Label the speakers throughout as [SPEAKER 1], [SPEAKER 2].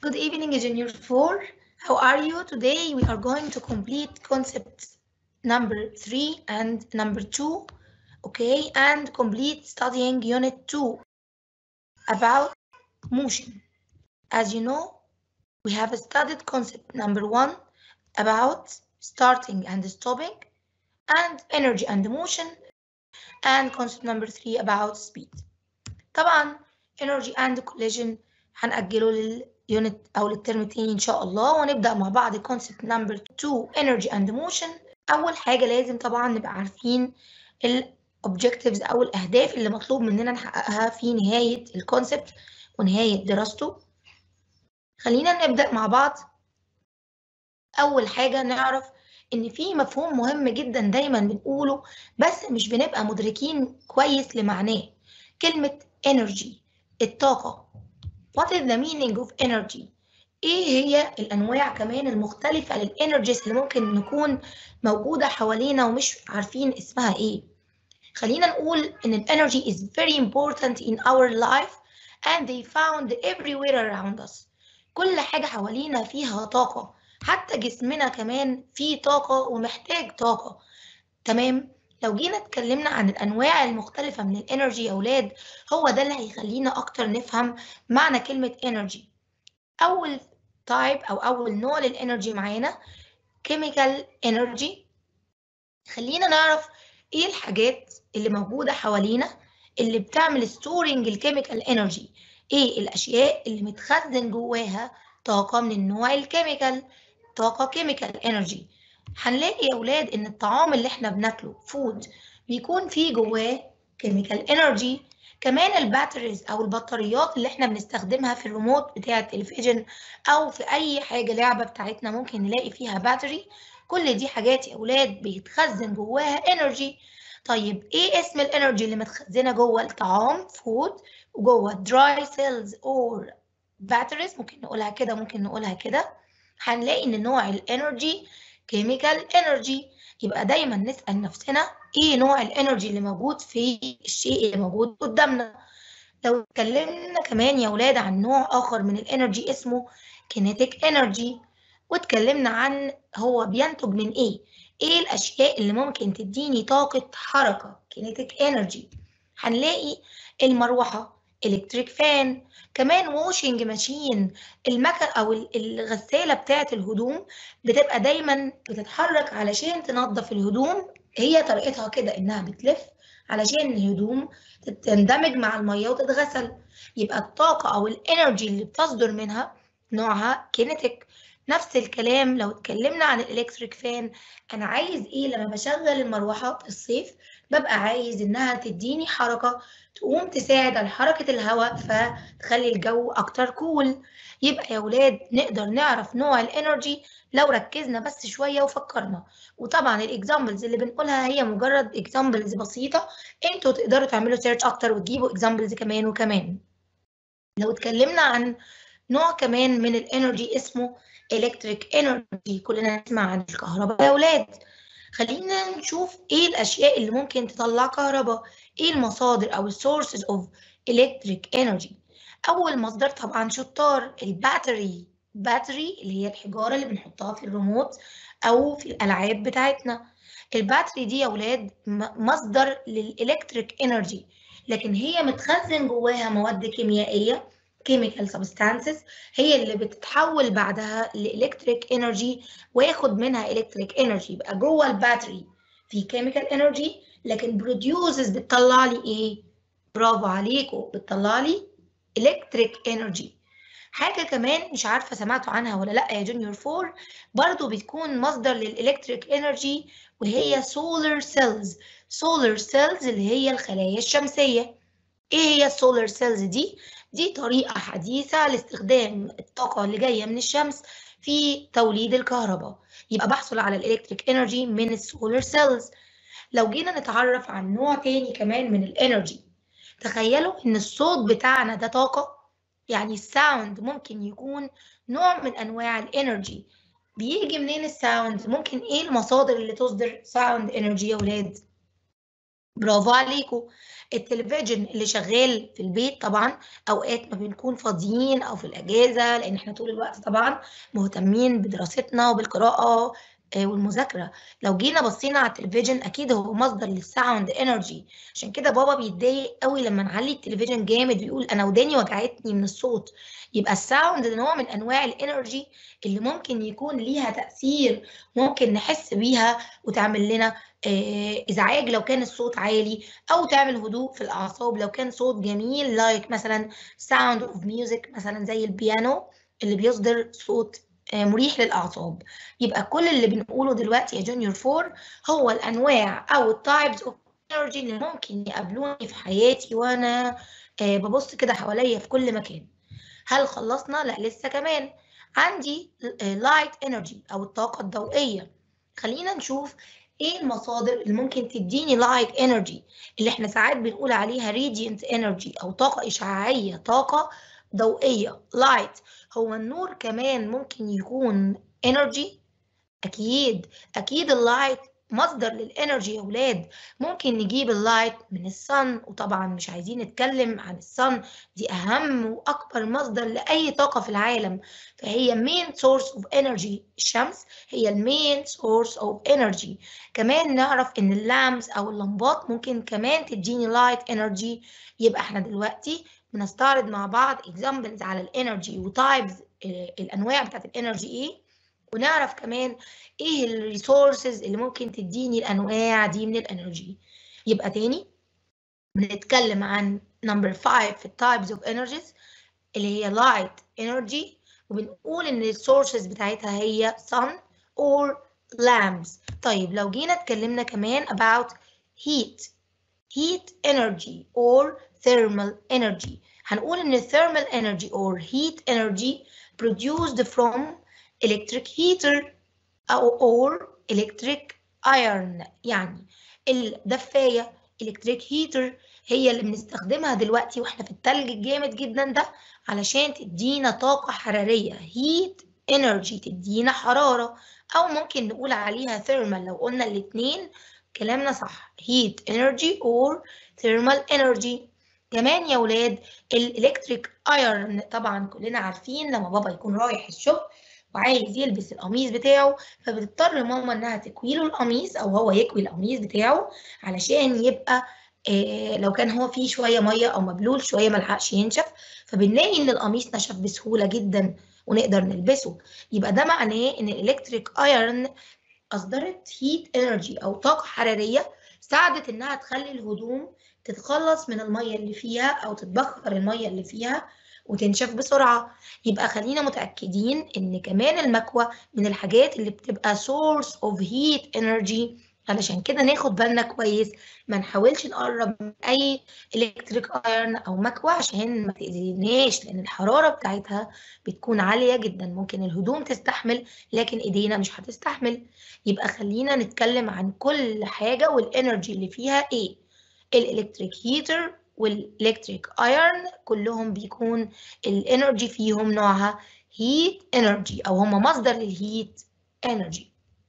[SPEAKER 1] Good evening, Junior 4. How are you? Today we are going to complete concept number 3 and number 2, okay, and complete studying unit 2 about motion. As you know, we have studied concept number 1 about starting and stopping and energy and motion and concept number 3 about speed. طبعا energy and collision هنأجله لليونت أو للترم التاني إن شاء الله ونبدأ مع بعض concept number 2 energy and motion أول حاجة لازم طبعا نبقى عارفين ال objectives أو الأهداف اللي مطلوب مننا نحققها في نهاية الكونسبت ونهاية دراسته خلينا نبدأ مع بعض أول حاجة نعرف إن في مفهوم مهم جدا دايما بنقوله بس مش بنبقى مدركين كويس لمعناه كلمة energy الطاقة What is the meaning of energy؟ إيه هي الأنواع كمان المختلفة للإنرجيز اللي ممكن نكون موجودة حوالينا ومش عارفين اسمها إيه؟ خلينا نقول إن الانرجي is very important in our life and they found everywhere around us. كل حاجة حوالينا فيها طاقة حتى جسمنا كمان فيه طاقة ومحتاج طاقة تمام؟ لو جينا اتكلمنا عن الأنواع المختلفة من الانرجي يا أولاد هو ده اللي هيخلينا أكتر نفهم معنى كلمة انرجي. أول تايب أو أول نوع للانرجي معانا chemical energy خلينا نعرف إيه الحاجات اللي موجودة حوالينا اللي بتعمل ستورنج الكيميكال انرجي ايه الاشياء اللي متخزن جواها طاقة من النوع الكيميكال طاقة كيميكال انرجي هنلاقي يا اولاد ان الطعام اللي احنا بناكله فود بيكون فيه جواه كيميكال انرجي كمان الباتريز او البطاريات اللي احنا بنستخدمها في الريموت بتاع التلفزيون او في اي حاجة لعبة بتاعتنا ممكن نلاقي فيها باتري كل دي حاجات يا اولاد بيتخزن جواها انرجي طيب ايه اسم الانرجي اللي متخزنه جوه الطعام فود وجوه دراي سيلز اور باتريز ممكن نقولها كده ممكن نقولها كده هنلاقي ان نوع الانرجي كيميكال انرجي يبقى دايما نسال نفسنا ايه نوع الانرجي اللي موجود في الشيء اللي موجود قدامنا لو اتكلمنا كمان يا ولاد عن نوع اخر من الانرجي اسمه كينيتيك انرجي واتكلمنا عن هو بينتج من ايه ايه الاشياء اللي ممكن تديني طاقة حركة kinetic energy هنلاقي المروحة الكتريك فان كمان واشنج ماشين المكن او الغسالة بتاعة الهدوم بتبقى دايما بتتحرك علشان تنظف الهدوم هي طريقتها كده انها بتلف علشان الهدوم تندمج مع المية وتتغسل يبقى الطاقة او الانرجي اللي بتصدر منها نوعها كينيتيك نفس الكلام لو اتكلمنا عن الالكتريك فان انا عايز ايه لما بشغل المروحه في الصيف ببقى عايز انها تديني حركه تقوم تساعد على حركه الهواء فتخلي الجو اكتر كول يبقى يا ولاد نقدر نعرف نوع الانرجي لو ركزنا بس شويه وفكرنا وطبعا الاكزامبلز اللي بنقولها هي مجرد اكزامبلز بسيطه انتوا تقدروا تعملوا سيرش اكتر وتجيبوا اكزامبلز كمان وكمان لو اتكلمنا عن نوع كمان من الانرجي اسمه الكتريك انرجي كلنا نسمع عن الكهرباء يا اولاد خلينا نشوف ايه الاشياء اللي ممكن تطلع كهرباء ايه المصادر او السورسز اوف الكتريك انرجي اول مصدر طبعا شطار الباتري باتري اللي هي الحجاره اللي بنحطها في الريموت او في الالعاب بتاعتنا الباتري دي يا اولاد مصدر للالكتريك انرجي لكن هي متخزن جواها مواد كيميائيه chemical substances هي اللي بتتحول بعدها لإلكتريك انرجي وياخد منها إلكتريك انرجي يبقى جوه الباتري في chemical انرجي لكن produces بتطلع لي ايه؟ برافو عليكم بتطلع لي إلكتريك انرجي حاجة كمان مش عارفة سمعتوا عنها ولا لأ يا جونيور 4 برضو بتكون مصدر للإلكتريك انرجي وهي solar cells solar cells اللي هي الخلايا الشمسية ايه هي السولار سيلز دي؟ دي طريقة حديثة لاستخدام الطاقة اللي جاية من الشمس في توليد الكهرباء يبقى بحصل على الالكتريك انرجي من السولار سيلز لو جينا نتعرف عن نوع تاني كمان من الانرجي تخيلوا ان الصوت بتاعنا ده طاقة يعني الساوند ممكن يكون نوع من انواع الانرجي بيجي منين الساوند ممكن ايه المصادر اللي تصدر ساوند انرجي يا ولاد برافو عليكم التلفزيون اللي شغال في البيت طبعا اوقات ما بنكون فاضيين او في الاجازه لان احنا طول الوقت طبعا مهتمين بدراستنا وبالقراءه آه، والمذاكره لو جينا بصينا على التلفزيون اكيد هو مصدر للساوند انرجي عشان كده بابا بيتضايق قوي لما نعلي التلفزيون جامد ويقول انا وداني وجعتني من الصوت يبقى الساوند ده نوع من انواع الانرجي اللي ممكن يكون ليها تاثير ممكن نحس بيها وتعمل لنا آه، ازعاج لو كان الصوت عالي او تعمل هدوء في الاعصاب لو كان صوت جميل لايك مثلا ساوند اوف ميوزك مثلا زي البيانو اللي بيصدر صوت آه، مريح للاعصاب يبقى كل اللي بنقوله دلوقتي يا جونيور فور هو الانواع او التايبس اوف انرجي اللي ممكن يقابلوني في حياتي وانا آه، ببص كده حواليا في كل مكان هل خلصنا لا لسه كمان عندي لايت انرجي او الطاقه الضوئيه خلينا نشوف ايه المصادر اللي ممكن تديني لايت انرجي اللي احنا ساعات بنقول عليها radiant انرجي او طاقه اشعاعيه طاقه ضوئيه لايت هو النور كمان ممكن يكون انرجي اكيد اكيد اللايت مصدر للانرجي يا ولاد ممكن نجيب اللايت من الصن وطبعا مش عايزين نتكلم عن الصن دي اهم واكبر مصدر لاي طاقه في العالم فهي main source of energy الشمس هي المين source of energy كمان نعرف ان اللامس او اللمبات ممكن كمان تديني لايت انرجي يبقى احنا دلوقتي بنستعرض مع بعض examples على الانرجي وتايبز الانواع بتاعت الانرجي ايه ونعرف كمان ايه الريسورسز اللي ممكن تديني الانواع دي من الانرجي يبقى تاني بنتكلم عن نمبر 5 في التايبز اوف انرجيز اللي هي لايت انرجي وبنقول ان السورسز بتاعتها هي sun or lamps طيب لو جينا اتكلمنا كمان about heat heat energy or thermal energy هنقول ان thermal energy or heat energy produced from electric heater أو or electric iron يعني الدفاية electric heater هي اللي بنستخدمها دلوقتي واحنا في التلج الجامد جدا ده علشان تدينا طاقة حرارية heat energy تدينا حرارة أو ممكن نقول عليها thermal لو قلنا الاتنين كلامنا صح heat energy or thermal energy كمان يا ولاد الالكتريك ايرون طبعا كلنا عارفين لما بابا يكون رايح الشغل وعايز يلبس القميص بتاعه فبتضطر ماما انها تكوي له القميص او هو يكوي القميص بتاعه علشان يبقى آه لو كان هو فيه شويه ميه او مبلول شويه ملحقش ينشف فبنلاقي ان القميص نشف بسهوله جدا ونقدر نلبسه يبقى ده معناه ان الالكتريك ايرون اصدرت هيت انرجي او طاقه حراريه ساعدت انها تخلي الهدوم تتخلص من الميه اللي فيها او تتبخر الميه اللي فيها وتنشف بسرعة يبقى خلينا متأكدين إن كمان المكوى من الحاجات اللي بتبقى source of heat energy علشان كده ناخد بالنا كويس ما نحاولش نقرب من أي إلكتريك ايرن أو مكوى عشان ما تأذيناش لأن الحرارة بتاعتها بتكون عالية جدا ممكن الهدوم تستحمل لكن إيدينا مش هتستحمل يبقى خلينا نتكلم عن كل حاجة والإنرجي اللي فيها إيه الإلكتريك هيتر والإلكتريك ايرن كلهم بيكون الانرجي فيهم نوعها هيت انرجي او هم مصدر للهيت انرجي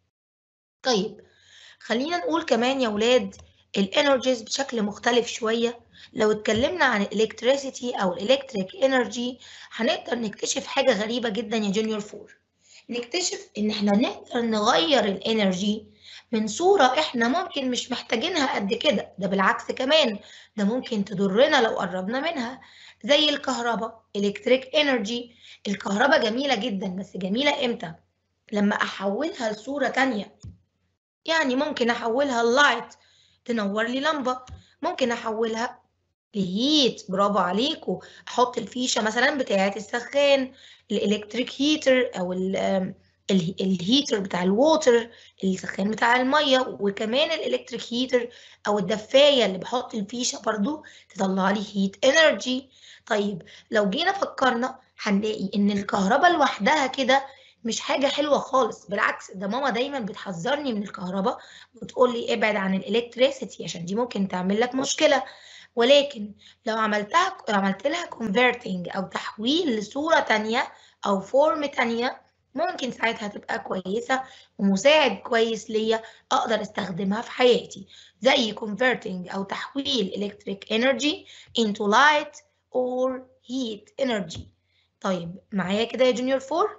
[SPEAKER 1] طيب خلينا نقول كمان يا ولاد الانرجيز بشكل مختلف شويه لو اتكلمنا عن الالكتريسيتي او الالكتريك انرجي هنقدر نكتشف حاجه غريبه جدا يا جونيور فور نكتشف ان احنا نقدر نغير الانرجي من صورة احنا ممكن مش محتاجينها قد كده ده بالعكس كمان ده ممكن تضرنا لو قربنا منها زي الكهرباء الكتريك انرجي الكهرباء جميلة جدا بس جميلة امتى لما احولها لصورة تانية يعني ممكن احولها اللايت تنور لي لمبة ممكن احولها لهيت برافو عليكم احط الفيشه مثلا بتاعه السخان الالكتريك هيتر او الهيتر بتاع الووتر السخان بتاع الميه وكمان الالكتريك هيتر او الدفايه اللي بحط الفيشه برضو تطلع لي هيت انرجي طيب لو جينا فكرنا هنلاقي ان الكهرباء لوحدها كده مش حاجة حلوة خالص بالعكس ده ماما دايما بتحذرني من الكهرباء وتقول لي ابعد عن الالكتريسيتي عشان دي ممكن تعمل لك مشكلة ولكن لو عملتها عملت لها converting او تحويل لصورة تانية او فورم تانية ممكن ساعتها تبقى كويسة ومساعد كويس ليا أقدر أستخدمها في حياتي زي converting أو تحويل electric energy into light or heat energy طيب معايا كده يا جونيور فور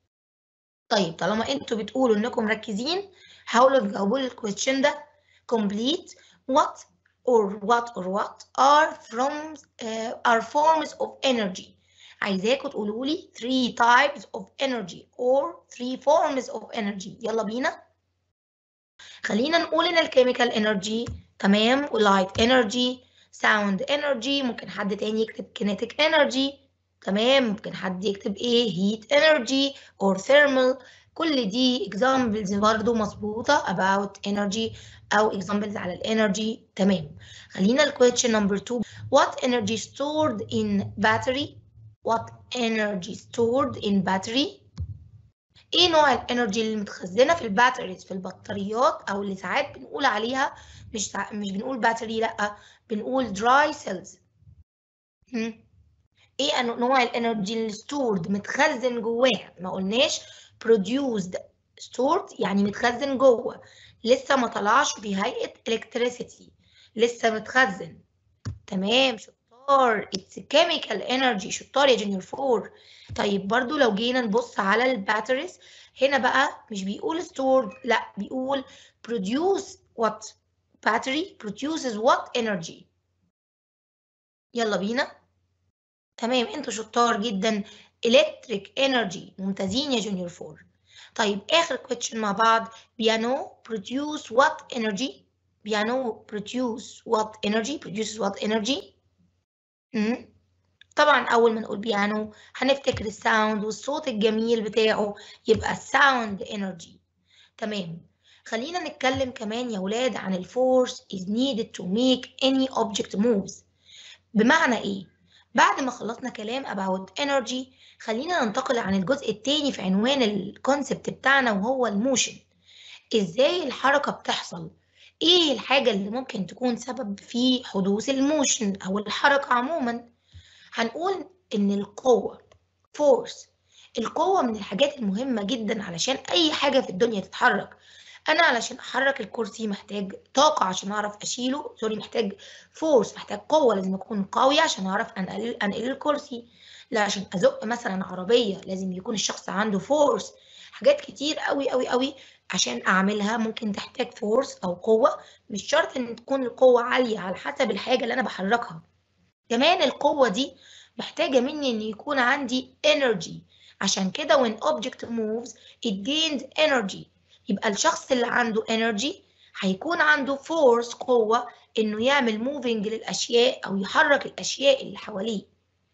[SPEAKER 1] طيب طالما انتوا بتقولوا انكم مركزين حاولوا تجاوبوا لي الكويستشن ده complete what or what or what are from uh, are forms of energy عايزاكم تقولوا لي 3 types of energy or 3 forms of energy يلا بينا خلينا نقول ان الكيميكال انرجي تمام ولايت انرجي ساوند انرجي ممكن حد تاني يكتب kinetic energy تمام ممكن حد يكتب ايه heat energy or thermal كل دي examples برضو مظبوطة about energy أو examples على الانرجي تمام خلينا ال question number two what energy stored in battery what energy stored in battery ايه نوع الانرجي اللي متخزنة في الباتريز في البطاريات أو اللي ساعات بنقول عليها مش مش بنقول باتري لأ بنقول dry cells هم. ايه نوع الانرجي اللي stored متخزن جواها ما قلناش produced stored يعني متخزن جوه لسه ما طلعش بهيئة electricity لسه متخزن تمام شطار it's chemical energy شطار يا جونيور فور طيب برضو لو جينا نبص على الباتريز هنا بقى مش بيقول stored لا بيقول produce what battery produces what energy يلا بينا تمام انتوا شطار جدا electric energy ممتازين يا جونيور فور طيب اخر question مع بعض بيانو produce what energy بيانو produce what energy produces what energy مم. طبعا اول ما نقول بيانو هنفتكر الساوند والصوت الجميل بتاعه يبقى sound energy تمام خلينا نتكلم كمان يا ولاد عن الفورس is needed to make any object moves بمعنى ايه بعد ما خلصنا كلام about energy خلينا ننتقل عن الجزء التاني في عنوان الكونسبت بتاعنا وهو الموشن ازاي الحركة بتحصل ايه الحاجة اللي ممكن تكون سبب في حدوث الموشن او الحركة عموما هنقول ان القوة فورس القوة من الحاجات المهمة جدا علشان اي حاجة في الدنيا تتحرك انا علشان احرك الكرسي محتاج طاقه عشان اعرف اشيله سوري محتاج فورس محتاج قوه لازم اكون قوي عشان اعرف انقل انقل الكرسي لا عشان ازق مثلا عربيه لازم يكون الشخص عنده فورس حاجات كتير قوي قوي قوي عشان اعملها ممكن تحتاج فورس او قوه مش شرط ان تكون القوه عاليه على حسب الحاجه اللي انا بحركها كمان القوه دي محتاجه مني ان يكون عندي energy عشان كده when object moves it gains energy يبقى الشخص اللي عنده energy هيكون عنده force قوة إنه يعمل moving للأشياء أو يحرك الأشياء اللي حواليه.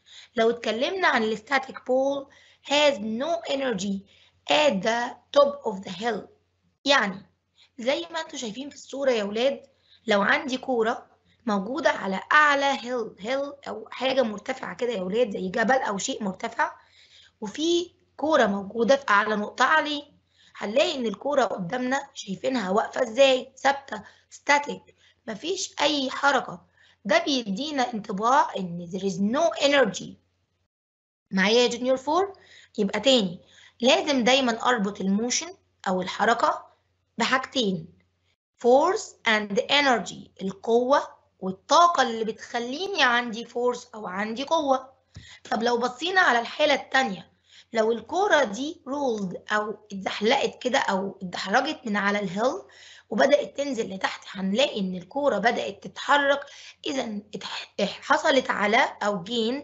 [SPEAKER 1] لو اتكلمنا عن الستاتيك ball has no energy at the top of the hill يعني زي ما انتم شايفين في الصورة يا ولاد لو عندي كورة موجودة على أعلى هيل هيل أو حاجة مرتفعة كده يا ولاد زي جبل أو شيء مرتفع وفي كورة موجودة في أعلى نقطة عليه هنلاقي ان الكوره قدامنا شايفينها واقفه ازاي ثابته ستاتيك مفيش اي حركه ده بيدينا انطباع ان there is no energy معايا يا جونيور فور يبقى تاني لازم دايما اربط الموشن او الحركه بحاجتين force and energy القوه والطاقه اللي بتخليني عندي فورس او عندي قوه طب لو بصينا على الحاله التانيه لو الكورة دي رولد أو اتزحلقت كده أو اتدحرجت من على الهيل وبدأت تنزل لتحت هنلاقي إن الكورة بدأت تتحرك إذا حصلت على أو جين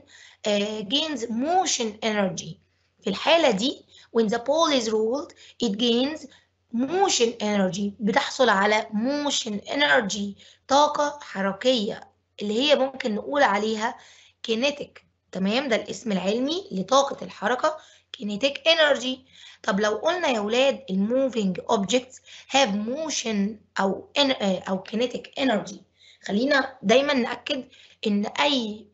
[SPEAKER 1] جينز موشن انرجي في الحالة دي when the ball is rolled it gains motion energy بتحصل على motion energy طاقة حركية اللي هي ممكن نقول عليها kinetic تمام ده الاسم العلمي لطاقة الحركة kinetic energy طب لو قلنا يا ولاد الموفينج objects have motion أو أو kinetic energy خلينا دايما نأكد إن أي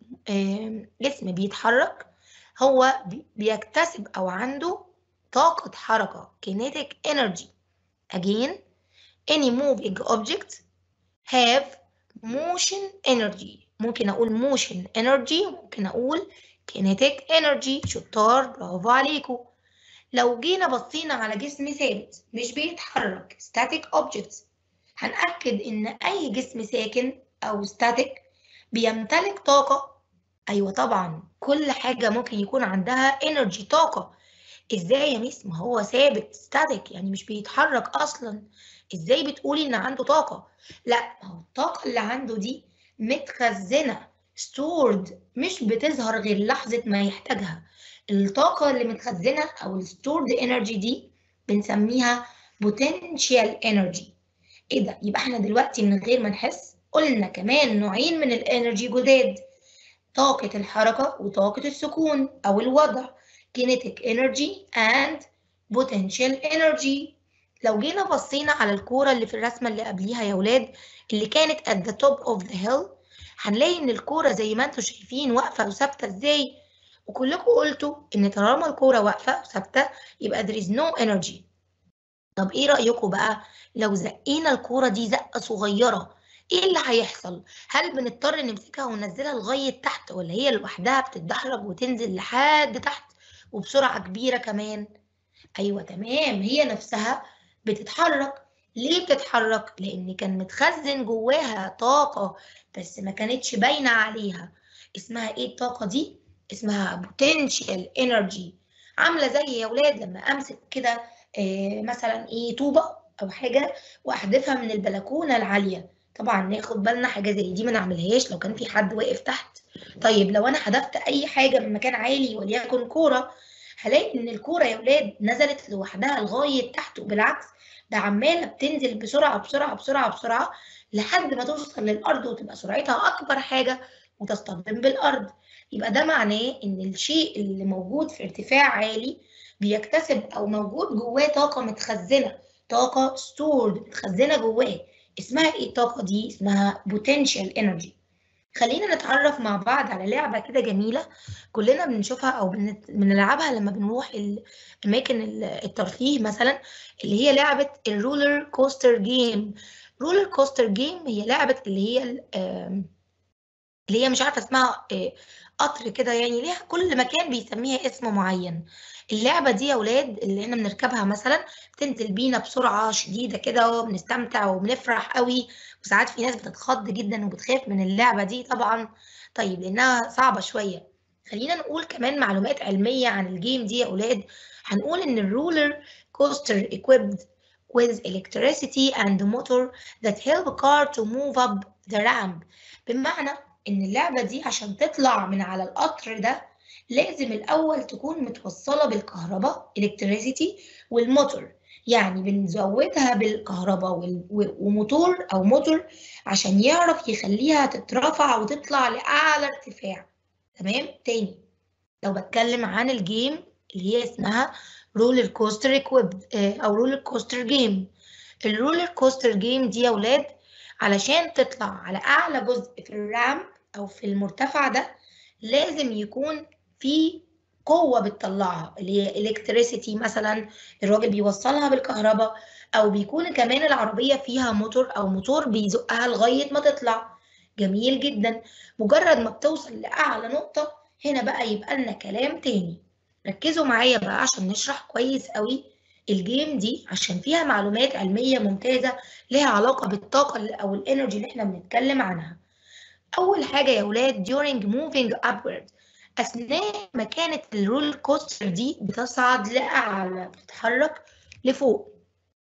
[SPEAKER 1] جسم بيتحرك هو بيكتسب أو عنده طاقة حركة kinetic energy again any moving object have motion energy ممكن أقول motion energy ممكن أقول kinetic energy شطار برافو عليكم لو جينا بصينا على جسم ثابت مش بيتحرك static objects هنأكد إن أي جسم ساكن أو static بيمتلك طاقة أيوة طبعا كل حاجة ممكن يكون عندها energy طاقة إزاي يا ميس ما هو ثابت static يعني مش بيتحرك أصلا إزاي بتقولي إن عنده طاقة لا ما هو الطاقة اللي عنده دي متخزنة stored مش بتظهر غير لحظة ما يحتاجها الطاقة اللي متخزنة أو ال stored energy دي بنسميها potential energy إيه ده؟ يبقى إحنا دلوقتي من غير ما نحس قلنا كمان نوعين من الانرجي جداد طاقة الحركة وطاقة السكون أو الوضع kinetic energy and potential energy لو جينا بصينا على الكورة اللي في الرسمة اللي قبليها يا ولاد اللي كانت at the top of the hill هنلاقي إن الكورة زي ما انتم شايفين واقفة وثابتة إزاي وكلكم قلتوا إن طالما الكورة واقفة وثابتة يبقى there is no energy طب إيه رأيكم بقى لو زقينا الكورة دي زقة صغيرة ايه اللي هيحصل؟ هل بنضطر نمسكها وننزلها لغاية تحت ولا هي لوحدها بتتدحرج وتنزل لحد تحت وبسرعة كبيرة كمان؟ أيوة تمام هي نفسها بتتحرك ليه بتتحرك؟ لأن كان متخزن جواها طاقة بس ما كانتش باينة عليها اسمها ايه الطاقة دي؟ اسمها potential energy عاملة زي يا ولاد لما أمسك كده آه مثلا ايه طوبة أو حاجة وأحدفها من البلكونة العالية طبعا ناخد بالنا حاجه زي دي ما نعملهاش لو كان في حد واقف تحت طيب لو انا حدفت اي حاجه من مكان عالي وليكن كوره هلاقي ان الكوره يا ولاد نزلت لوحدها لغايه تحت وبالعكس ده عماله بتنزل بسرعه بسرعه بسرعه بسرعه لحد ما توصل للارض وتبقى سرعتها اكبر حاجه وتصطدم بالارض يبقى ده معناه ان الشيء اللي موجود في ارتفاع عالي بيكتسب او موجود جواه طاقه متخزنه طاقه ستورد متخزنه جواه اسمها ايه الطاقة دي؟ اسمها potential energy. خلينا نتعرف مع بعض على لعبة كده جميلة كلنا بنشوفها أو بنلعبها لما بنروح أماكن الترفيه مثلا اللي هي لعبة الرولر كوستر جيم. رولر كوستر جيم هي لعبة اللي هي اللي هي مش عارفة اسمها قطر كده يعني ليها كل مكان بيسميها اسم معين. اللعبة دي يا ولاد اللي احنا بنركبها مثلا بتنزل بينا بسرعة شديدة كده وبنستمتع وبنفرح قوي وساعات في ناس بتتخض جدا وبتخاف من اللعبة دي طبعا طيب لأنها صعبة شوية خلينا نقول كمان معلومات علمية عن الجيم دي يا ولاد هنقول إن الرولر كوستر equipped with electricity and motor that help a car to move up the ramp بمعنى إن اللعبة دي عشان تطلع من على القطر ده لازم الأول تكون متوصلة بالكهرباء electricity والموتور يعني بنزودها بالكهرباء وموتور أو موتور عشان يعرف يخليها تترفع وتطلع لأعلى ارتفاع تمام تاني لو بتكلم عن الجيم اللي هي اسمها رولر كوستر اكويبد أو رولر كوستر جيم الرولر كوستر جيم دي يا ولاد علشان تطلع على أعلى جزء في الرامب أو في المرتفع ده لازم يكون في قوة بتطلعها اللي هي الكتريسيتي مثلا الراجل بيوصلها بالكهرباء أو بيكون كمان العربية فيها موتور أو موتور بيزقها لغاية ما تطلع جميل جدا مجرد ما بتوصل لأعلى نقطة هنا بقى يبقى لنا كلام تاني ركزوا معايا بقى عشان نشرح كويس قوي الجيم دي عشان فيها معلومات علمية ممتازة لها علاقة بالطاقة أو الانرجي اللي احنا بنتكلم عنها أول حاجة يا ولاد during moving upward أثناء ما كانت الرولر كوستر دي بتصعد لأعلى بتتحرك لفوق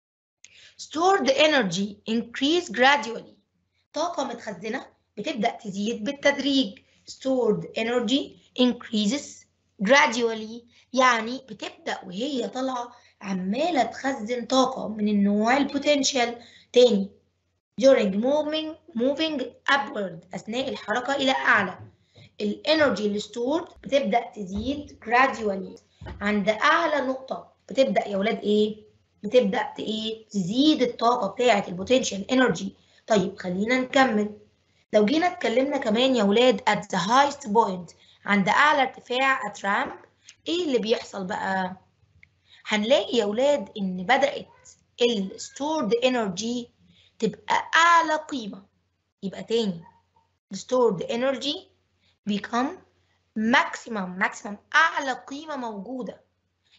[SPEAKER 1] stored energy increase gradually طاقة متخزنة بتبدأ تزيد بالتدريج stored energy increases gradually يعني بتبدأ وهي طالعة عمالة تخزن طاقة من النوع البوتنشال تاني during moving moving upward أثناء الحركة إلى أعلى الانرجي اللي stored بتبدأ تزيد gradually عند أعلى نقطة بتبدأ يا ولاد إيه؟ بتبدأ إيه؟ تزيد الطاقة بتاعة البوتنشال انرجي طيب خلينا نكمل لو جينا اتكلمنا كمان يا ولاد at the highest point عند أعلى ارتفاع at ramp إيه اللي بيحصل بقى؟ هنلاقي يا ولاد إن بدأت ال stored energy تبقى أعلى قيمة يبقى تاني stored energy become maximum maximum أعلى قيمة موجودة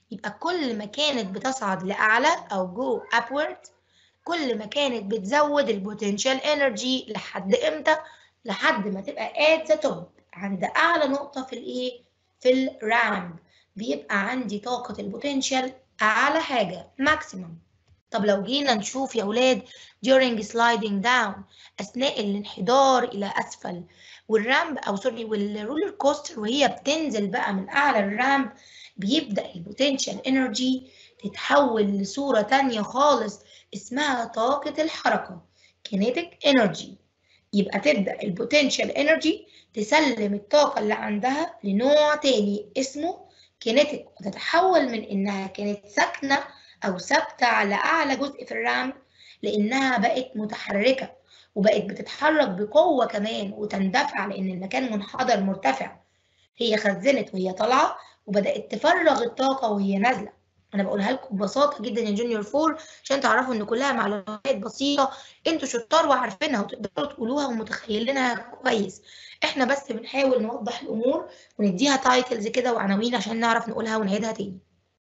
[SPEAKER 1] يبقى كل ما كانت بتصعد لأعلى أو go upward كل ما كانت بتزود البوتنشال انرجي لحد امتى؟ لحد ما تبقى at the top عند أعلى نقطة في الإيه؟ في الرامب بيبقى عندي طاقة البوتنشال أعلى حاجة maximum طب لو جينا نشوف يا ولاد during sliding down أثناء الانحدار إلى أسفل والرامب أو سوري والرولر كوستر وهي بتنزل بقى من أعلى الرامب بيبدأ البوتنشال انرجي تتحول لصورة تانية خالص اسمها طاقة الحركة kinetic energy يبقى تبدأ البوتنشال انرجي تسلم الطاقة اللي عندها لنوع تاني اسمه kinetic وتتحول من إنها كانت ساكنة أو ثابتة على أعلى جزء في الرامب لأنها بقت متحركة وبقت بتتحرك بقوة كمان وتندفع لأن المكان منحدر مرتفع هي خزنت وهي طالعة وبدأت تفرغ الطاقة وهي نازلة أنا بقولها لكم ببساطة جدا يا جونيور فور عشان تعرفوا إن كلها معلومات بسيطة أنتوا شطار وعارفينها وتقدروا تقولوها ومتخيلينها كويس إحنا بس بنحاول نوضح الأمور ونديها تايتلز كده وعناوين عشان نعرف نقولها ونعيدها تاني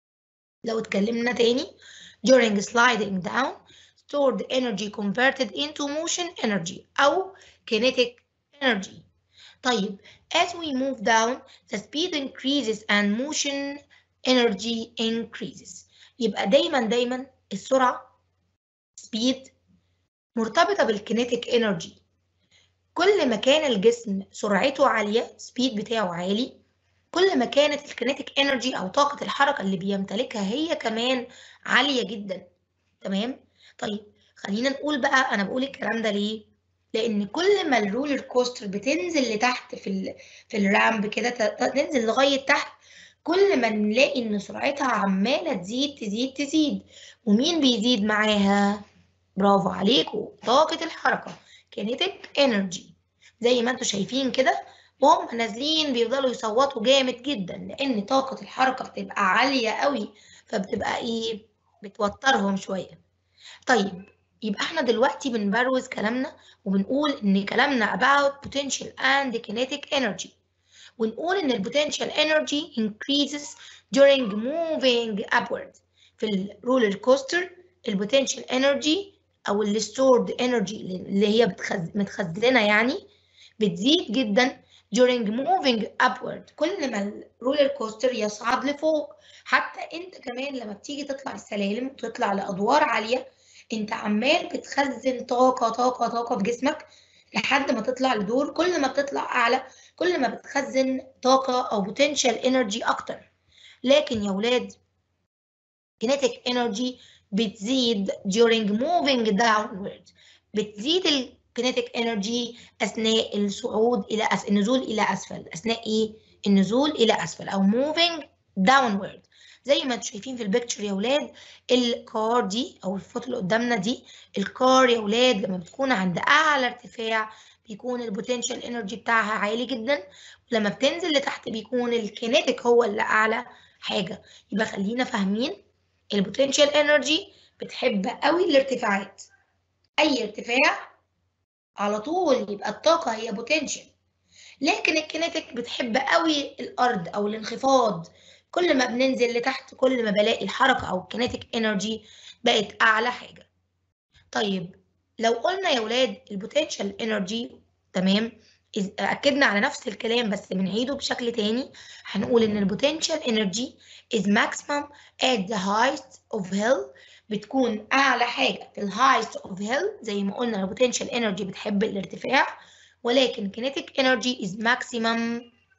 [SPEAKER 1] لو اتكلمنا تاني during sliding down stored energy converted into motion energy أو kinetic energy طيب as we move down the speed increases and motion energy increases يبقى دايما دايما السرعة speed مرتبطة بالكينيتيك energy كل ما كان الجسم سرعته عالية speed بتاعه عالي كل ما كانت الكينيتيك انرجي او طاقه الحركه اللي بيمتلكها هي كمان عاليه جدا تمام طيب خلينا نقول بقى انا بقول الكلام ده ليه لان كل ما الرولر كوستر بتنزل لتحت في ال في الرامب كده تنزل لغايه تحت كل ما نلاقي ان سرعتها عماله تزيد تزيد تزيد ومين بيزيد معاها برافو عليكم طاقه الحركه كينيتيك انرجي زي ما انتم شايفين كده وهم نازلين بيفضلوا يصوتوا جامد جدا لان طاقه الحركه بتبقى عاليه قوي فبتبقى ايه بتوترهم شويه طيب يبقى احنا دلوقتي بنبروز كلامنا وبنقول ان كلامنا about potential and kinetic energy ونقول ان البوتنشال energy increases during moving upward في الرولر كوستر البوتنشال energy او اللي stored energy اللي هي بتخز... متخزنه يعني بتزيد جدا during moving upward كل ما الرولر كوستر يصعد لفوق حتى انت كمان لما بتيجي تطلع السلالم وتطلع لادوار عاليه انت عمال بتخزن طاقه طاقه طاقه في جسمك لحد ما تطلع لدور كل ما بتطلع اعلى كل ما بتخزن طاقه او potential energy اكتر لكن يا ولاد kinetic energy بتزيد during moving downward بتزيد ال kinetic energy أثناء الصعود إلى أس... النزول إلى أسفل أثناء إيه؟ النزول إلى أسفل أو moving downward زي ما انتم شايفين في البيكتشر يا ولاد الكار دي أو الفوتو اللي قدامنا دي الكار يا ولاد لما بتكون عند أعلى ارتفاع بيكون البوتنشال انرجي بتاعها عالي جدا ولما بتنزل لتحت بيكون الكينيتيك هو اللي أعلى حاجة يبقى خلينا فاهمين البوتنشال انرجي بتحب قوي الارتفاعات أي ارتفاع على طول يبقى الطاقة هي بوتنشال لكن الكينيتيك بتحب قوي الأرض أو الانخفاض كل ما بننزل لتحت كل ما بلاقي الحركة أو الكينيتيك انرجي بقت أعلى حاجة طيب لو قلنا يا ولاد البوتنشال انرجي تمام أكدنا على نفس الكلام بس بنعيده بشكل تاني هنقول إن البوتنشال انرجي is maximum at the height of hill بتكون اعلى حاجه في الهايست اوف هيل زي ما قلنا البوتنشال انرجي بتحب الارتفاع ولكن kinetic energy is maximum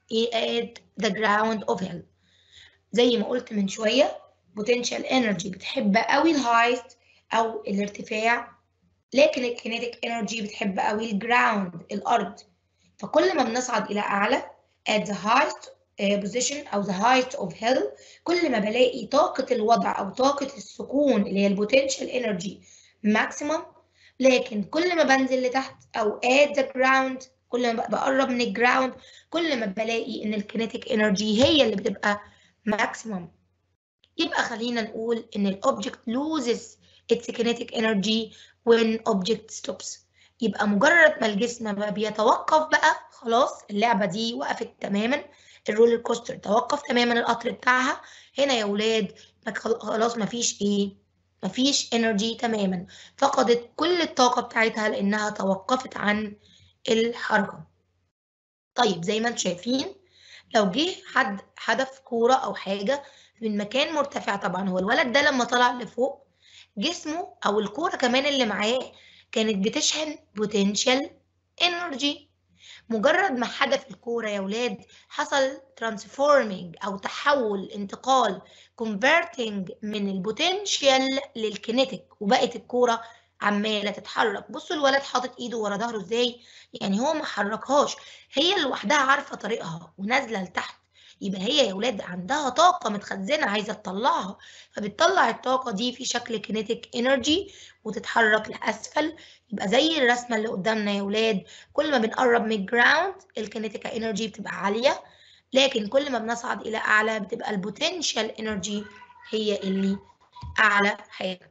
[SPEAKER 1] at the ground of hill زي ما قلت من شويه potential energy بتحب قوي الهايست او الارتفاع لكن الكينيتيك انرجي بتحب قوي الجراوند الارض فكل ما بنصعد الى اعلى at the highest بوزيشن او ذا هايت اوف هيل كل ما بلاقي طاقه الوضع او طاقه السكون اللي هي البوتنشال انرجي ماكسيمم لكن كل ما بنزل لتحت او at the ground كل ما بقرب من الجراوند كل ما بلاقي ان الكينيتيك انرجي هي اللي بتبقى ماكسيمم يبقى خلينا نقول ان الاوبجكت loses its kinetic energy when object stops يبقى مجرد ما الجسم ما بيتوقف بقى خلاص اللعبه دي وقفت تماما الرولر كوستر توقف تماما القطر بتاعها هنا يا ولاد خلاص مفيش ايه مفيش انرجي تماما فقدت كل الطاقة بتاعتها لانها توقفت عن الحركة طيب زي ما انتم شايفين لو جه حد حدف كورة او حاجة من مكان مرتفع طبعا هو الولد ده لما طلع لفوق جسمه او الكورة كمان اللي معاه كانت بتشحن بوتنشال انرجي مجرد ما حدث الكورة يا ولاد حصل transforming أو تحول انتقال converting من البوتنشال للكينيتيك وبقت الكورة عمالة تتحرك بصوا الولد حاطط ايده ورا ظهره ازاي يعني هو ما حركهاش هي لوحدها عارفة طريقها ونازلة لتحت يبقى هي يا ولاد عندها طاقة متخزنة عايزة تطلعها فبتطلع الطاقة دي في شكل كينيتيك انرجي وتتحرك لأسفل يبقى زي الرسمة اللي قدامنا يا ولاد كل ما بنقرب من الجراوند الكينيتيك انرجي بتبقى عالية لكن كل ما بنصعد إلى أعلى بتبقى البوتنشال انرجي هي اللي أعلى حاجة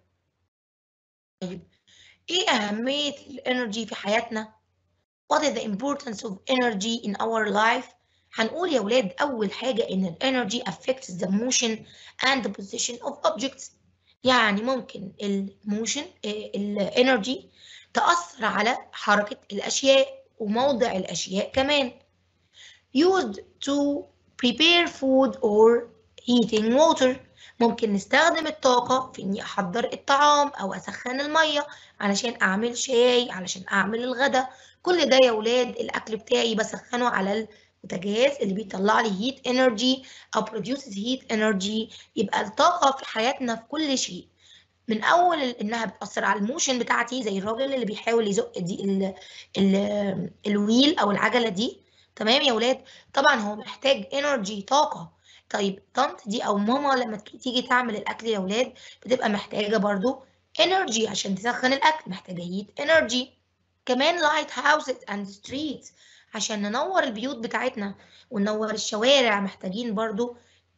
[SPEAKER 1] طيب إيه أهمية الانرجي في حياتنا؟ What is the importance of energy in our life؟ هنقول يا ولاد أول حاجة إن الانرجي affects the motion and the position of objects يعني ممكن الموشن الانرجي تأثر على حركة الأشياء وموضع الأشياء كمان used to prepare food or heating water ممكن نستخدم الطاقة في إني أحضر الطعام أو أسخن المية علشان أعمل شاي علشان أعمل الغدا كل ده يا ولاد الأكل بتاعي بسخنه على البوتاجاز اللي بيطلع لي هيت انرجي او produces هيت انرجي يبقى الطاقه في حياتنا في كل شيء من اول انها بتاثر على الموشن بتاعتي زي الراجل اللي بيحاول يزق دي ال ال الويل او العجله دي تمام يا ولاد طبعا هو محتاج انرجي طاقه طيب طنط دي او ماما لما تيجي تعمل الاكل يا ولاد بتبقى محتاجه برضو انرجي عشان تسخن الاكل محتاجه هيت انرجي كمان لايت هاوسز اند ستريتس عشان ننور البيوت بتاعتنا وننور الشوارع محتاجين برضو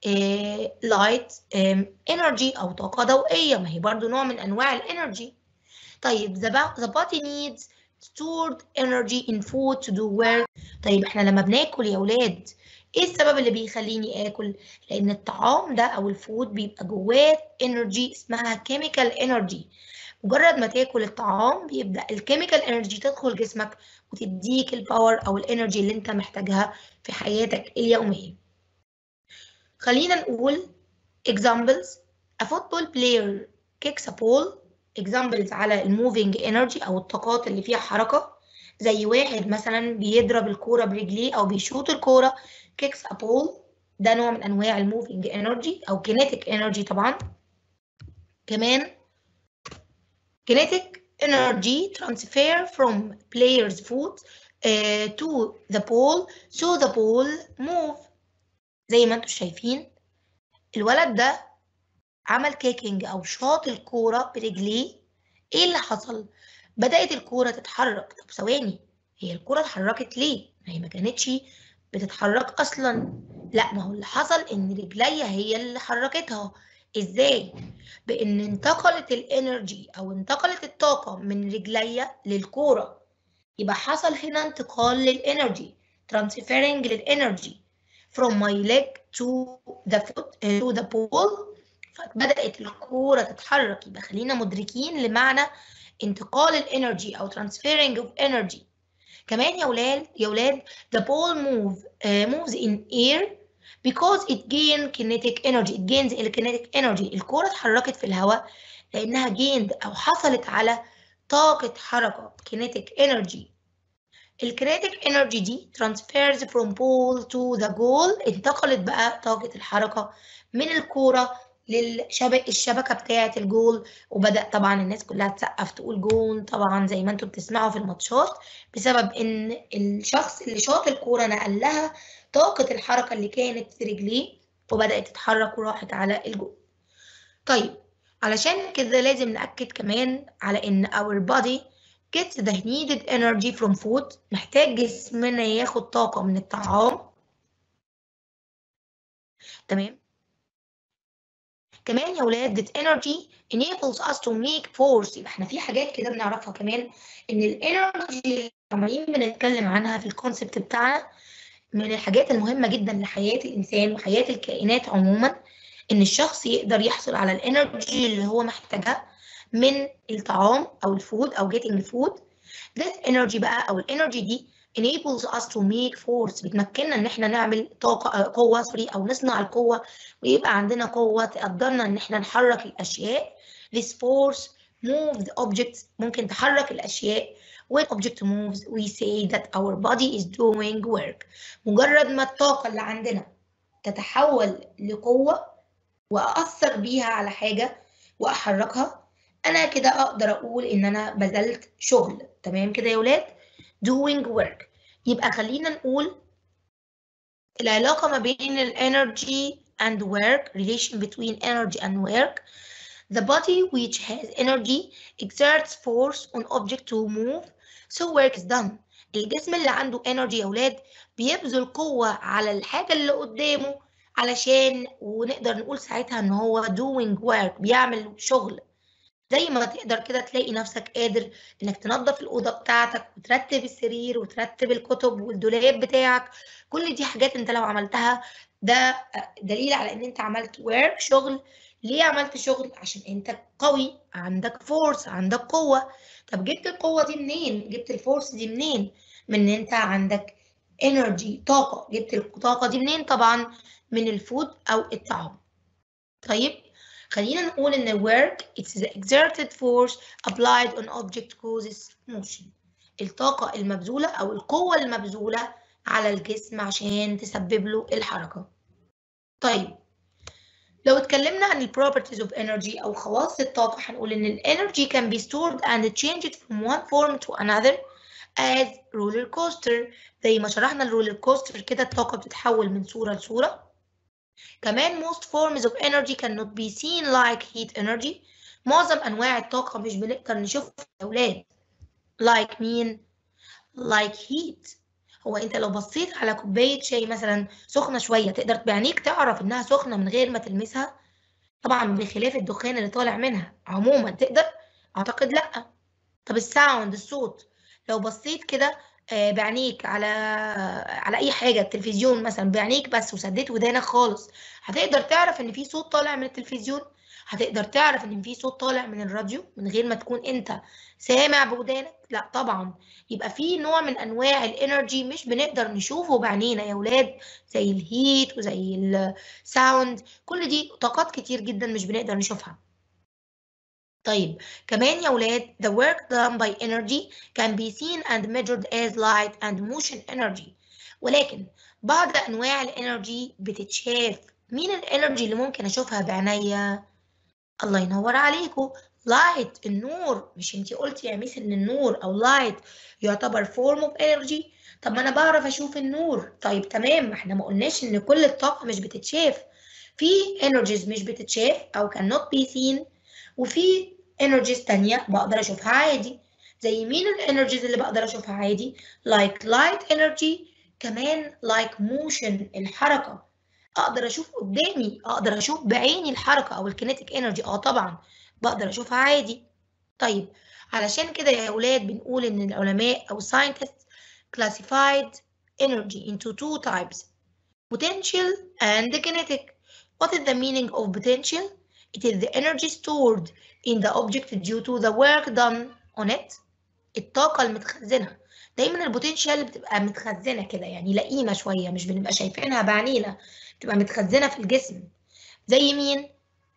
[SPEAKER 1] لايت انرجي او طاقه ضوئيه ما هي برضو نوع من انواع الانرجي طيب the body needs stored energy in food to do work طيب احنا لما بناكل يا ولاد ايه السبب اللي بيخليني اكل لان الطعام ده او الفود بيبقى جواه انرجي اسمها chemical energy مجرد ما تاكل الطعام بيبدا الكيميكال انرجي تدخل جسمك وتديك الباور او الانرجي اللي انت محتاجها في حياتك اليوميه خلينا نقول examples a football player kicks a ball examples على الموفينج انرجي او الطاقات اللي فيها حركه زي واحد مثلا بيضرب الكوره برجليه او بيشوط الكوره kicks a ball ده نوع من انواع الموفينج انرجي او kinetic انرجي طبعا كمان kinetic energy transfer from player's foot uh, to the ball so the ball move زي ما انتم شايفين الولد ده عمل كيكينج او شاط الكوره برجليه ايه اللي حصل بدات الكوره تتحرك طب ثواني هي الكوره اتحركت ليه ما هي ما كانتش بتتحرك اصلا لا ما هو اللي حصل ان رجليا هي اللي حركتها ازاي بان انتقلت الانرجي او انتقلت الطاقه من رجليا للكوره يبقى حصل هنا انتقال للانرجي transferring للانرجي from my leg to the foot uh, to the ball فبدات الكوره تتحرك يبقى خلينا مدركين لمعنى انتقال الانرجي او transferring of energy كمان يا ولاد يا ولاد the ball move uh, moves in air because it gain kinetic energy it gains kinetic energy الكرة اتحركت في الهواء لأنها gained أو حصلت على طاقة حركة kinetic energy الكينيتيك انرجي دي transfers from ball to the goal انتقلت بقى طاقة الحركة من الكورة للشبكة الشبكة بتاعة الجول وبدأ طبعا الناس كلها تسقف تقول جون طبعا زي ما انتم بتسمعوا في الماتشات بسبب ان الشخص اللي شاط الكورة نقل لها طاقة الحركة اللي كانت في رجليه وبدأت تتحرك وراحت على الجول. طيب علشان كده لازم نأكد كمان على إن our body gets the needed energy from food محتاج جسمنا ياخد طاقة من الطعام تمام كمان يا ولاد that energy enables us to make force يبقى احنا في حاجات كده بنعرفها كمان ان الانرجي اللي عمالين بنتكلم عنها في الكونسبت بتاعنا من الحاجات المهمة جدا لحياة الإنسان وحياة الكائنات عموما إن الشخص يقدر يحصل على الإنرجي اللي هو محتاجها من الطعام أو الفود أو getting food this energy بقى أو الإنرجي دي enables us to make force بتمكننا إن إحنا نعمل طاقة قوة سوري أو نصنع القوة ويبقى عندنا قوة تقدرنا إن إحنا نحرك الأشياء this force move the objects ممكن تحرك الأشياء when object moves we say that our body is doing work مجرد ما الطاقة اللي عندنا تتحول لقوة وأأثر بيها على حاجة وأحركها أنا كده أقدر أقول إن أنا بذلت شغل تمام كده يا ولاد doing work يبقى خلينا نقول العلاقة ما بين الانرجي and work relation between energy and work the body which has energy exerts force on object to move so work is done الجسم اللي عنده energy يا ولاد بيبذل قوة على الحاجة اللي قدامه علشان ونقدر نقول ساعتها ان هو doing work بيعمل شغل زي ما تقدر كده تلاقي نفسك قادر انك تنظف الأوضة بتاعتك وترتب السرير وترتب الكتب والدولاب بتاعك كل دي حاجات انت لو عملتها ده دليل على ان انت عملت work شغل ليه عملت شغل عشان انت قوي عندك فورس عندك قوة طب جبت القوة دي منين جبت الفورس دي منين من ان انت عندك انرجي طاقة جبت الطاقة دي منين طبعا من الفود او الطعام طيب خلينا نقول ان work it's the exerted force applied on object causes motion الطاقة المبذولة او القوة المبذولة على الجسم عشان تسبب له الحركة طيب لو اتكلمنا عن ال properties of energy أو خواص الطاقة هنقول إن ال energy can be stored and changed from one form to another as roller coaster زي ما شرحنا الرولر كوستر كده الطاقة بتتحول من صورة لصورة كمان most forms of energy cannot be seen like heat energy معظم أنواع الطاقة مش بنقدر نشوفها يا أولاد like مين؟ like heat هو انت لو بصيت على كوبايه شاي مثلا سخنه شويه تقدر بعينيك تعرف انها سخنه من غير ما تلمسها طبعا بخلاف الدخان اللي طالع منها عموما تقدر اعتقد لا طب الساوند الصوت لو بصيت كده بعينيك على على اي حاجه التلفزيون مثلا بعينيك بس وسديت ودانك خالص هتقدر تعرف ان في صوت طالع من التلفزيون هتقدر تعرف ان في صوت طالع من الراديو من غير ما تكون انت سامع بودانك لا طبعا يبقى في نوع من انواع الانرجي مش بنقدر نشوفه بعينينا يا ولاد زي الهيت وزي الساوند كل دي طاقات كتير جدا مش بنقدر نشوفها طيب كمان يا ولاد the work done by energy can be seen and measured as light and motion energy ولكن بعض انواع الانرجي بتتشاف مين الانرجي اللي ممكن اشوفها بعينيا الله ينور عليكم لايت النور مش انتي قلتي يا ميس ان النور او لايت يعتبر فورم اوف انرجي طب ما انا بعرف اشوف النور طيب تمام ما احنا ما قلناش ان كل الطاقه مش بتتشاف في انرجيز مش بتتشاف او cannot be seen وفي انرجيز تانية بقدر اشوفها عادي زي مين الانرجيز اللي بقدر اشوفها عادي like light energy كمان like motion الحركه اقدر اشوف قدامي اقدر اشوف بعيني الحركه او الكينيتيك انرجي اه طبعا بقدر اشوفها عادي طيب علشان كده يا اولاد بنقول ان العلماء او scientists classified energy into two types potential and kinetic what is the meaning of potential it is the energy stored in the object due to the work done on it الطاقه المتخزنه دايما البوتنشال بتبقى متخزنه كده يعني لئيمه شويه مش بنبقى شايفينها بعينينا بتبقى متخزنه في الجسم زي مين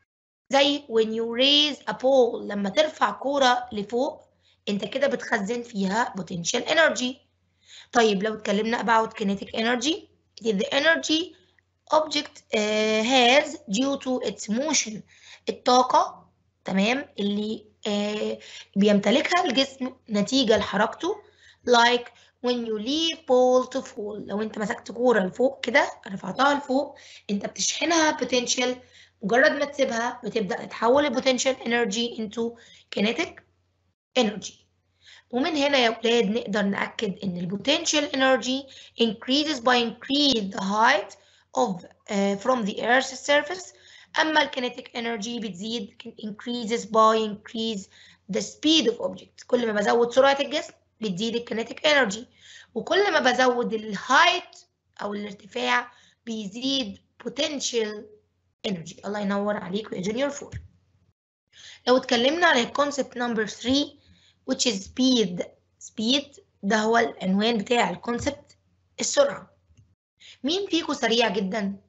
[SPEAKER 1] زي when you raise a pole لما ترفع كوره لفوق انت كده بتخزن فيها potential energy طيب لو اتكلمنا about kinetic energy it is the energy object uh, has due to its motion الطاقه تمام اللي uh, بيمتلكها الجسم نتيجه لحركته like when you leave ball to fall لو انت مسكت كوره لفوق كده رفعتها لفوق انت بتشحنها potential مجرد ما تسيبها بتبدا تتحول البوتنشال انرجي into kinetic energy ومن هنا يا ولاد نقدر نأكد ان البوتنشال energy increases by increase the height of uh, from the earth's surface اما الكينيتيك energy بتزيد increases by increase the speed of object كل ما بزود سرعه الجسم بتزيد الكينيتيك انرجي وكل ما بزود الهايت أو الارتفاع بيزيد potential energy الله ينور عليكم يا جونيور فور لو اتكلمنا عن الكونسبت نمبر 3 which is speed speed ده هو العنوان بتاع الكونسبت السرعة مين فيكم سريع جدا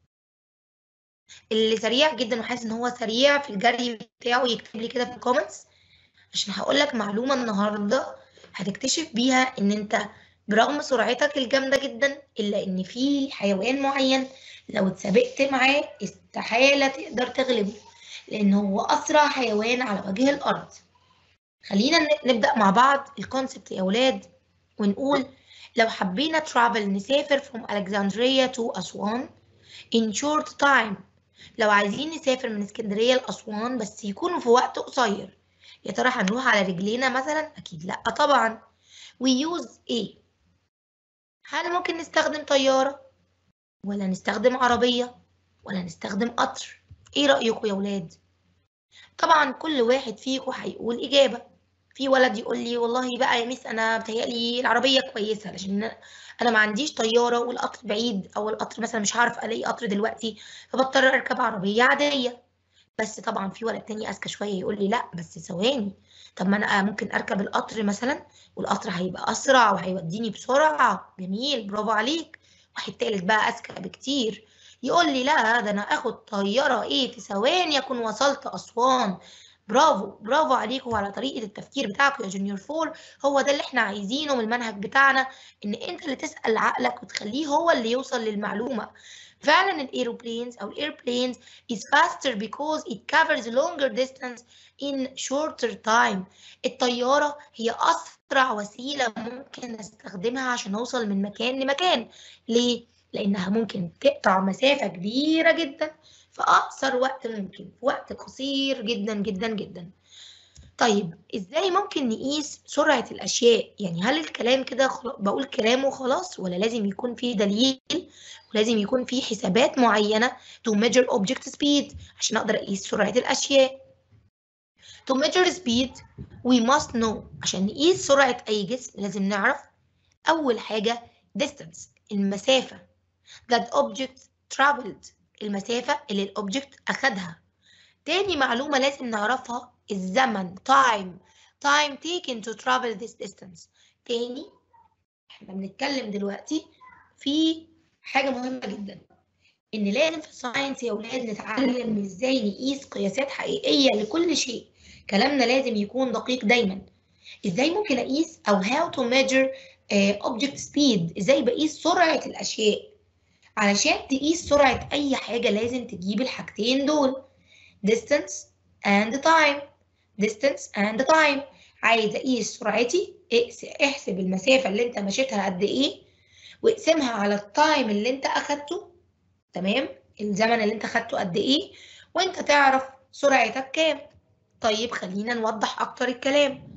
[SPEAKER 1] اللي سريع جدا وحاسس ان هو سريع في الجري بتاعه يكتب لي كده في الكومنتس عشان هقول لك معلومة النهاردة هتكتشف بيها ان انت برغم سرعتك الجامدة جدا الا ان في حيوان معين لو اتسابقت معاه استحالة تقدر تغلبه لان هو اسرع حيوان على وجه الارض خلينا نبدأ مع بعض الكونسبت يا اولاد ونقول لو حبينا ترافل نسافر from Alexandria to أسوان in short time لو عايزين نسافر من اسكندرية لأسوان بس يكون في وقت قصير يا ترى هنروح على رجلينا مثلا أكيد لأ طبعا we use إيه هل ممكن نستخدم طيارة ولا نستخدم عربية ولا نستخدم قطر إيه رأيكم يا ولاد طبعا كل واحد فيكم هيقول إجابة في ولد يقول لي والله بقى يا ميس انا بتهيألي العربيه كويسه عشان انا ما عنديش طياره والقطر بعيد او القطر مثلا مش هعرف الاقي قطر دلوقتي فبضطر اركب عربيه عاديه بس طبعا في ولد تاني اذكى شويه يقول لي لا بس ثواني طب ما انا ممكن اركب القطر مثلا والقطر هيبقى اسرع وهيوديني بسرعه جميل برافو عليك واحد تالت بقى اذكى بكتير يقول لي لا ده انا اخد طياره ايه في ثواني اكون وصلت اسوان برافو برافو عليكم على طريقه التفكير بتاعكم يا جونيور فور هو ده اللي احنا عايزينه من المنهج بتاعنا ان انت اللي تسال عقلك وتخليه هو اللي يوصل للمعلومه فعلا الايروبلينز او الايربلينز is faster because it covers longer distance in shorter time الطياره هي اسرع وسيله ممكن استخدمها عشان اوصل من مكان لمكان ليه لانها ممكن تقطع مسافه كبيره جدا في أقصر وقت ممكن في وقت قصير جدا جدا جدا طيب ازاي ممكن نقيس سرعة الأشياء يعني هل الكلام كده بقول كلام وخلاص ولا لازم يكون فيه دليل ولازم يكون فيه حسابات معينة to measure object speed عشان أقدر أقيس سرعة الأشياء to measure speed we must know عشان نقيس سرعة أي جسم لازم نعرف أول حاجة distance المسافة that object traveled المسافة اللي الأوبجكت أخدها تاني معلومة لازم نعرفها الزمن time time taken to travel this distance تاني احنا بنتكلم دلوقتي في حاجة مهمة جدا إن لازم في الساينس يا ولاد نتعلم إزاي نقيس قياسات حقيقية لكل شيء كلامنا لازم يكون دقيق دايما إزاي ممكن أقيس أو how to measure uh, object speed إزاي بقيس سرعة الأشياء علشان تقيس سرعة أي حاجة لازم تجيب الحاجتين دول distance and time distance and time عايز أقيس سرعتي احسب المسافة اللي أنت مشيتها قد إيه واقسمها على التايم اللي أنت أخدته تمام الزمن اللي أنت أخدته قد إيه وأنت تعرف سرعتك كام طيب خلينا نوضح أكتر الكلام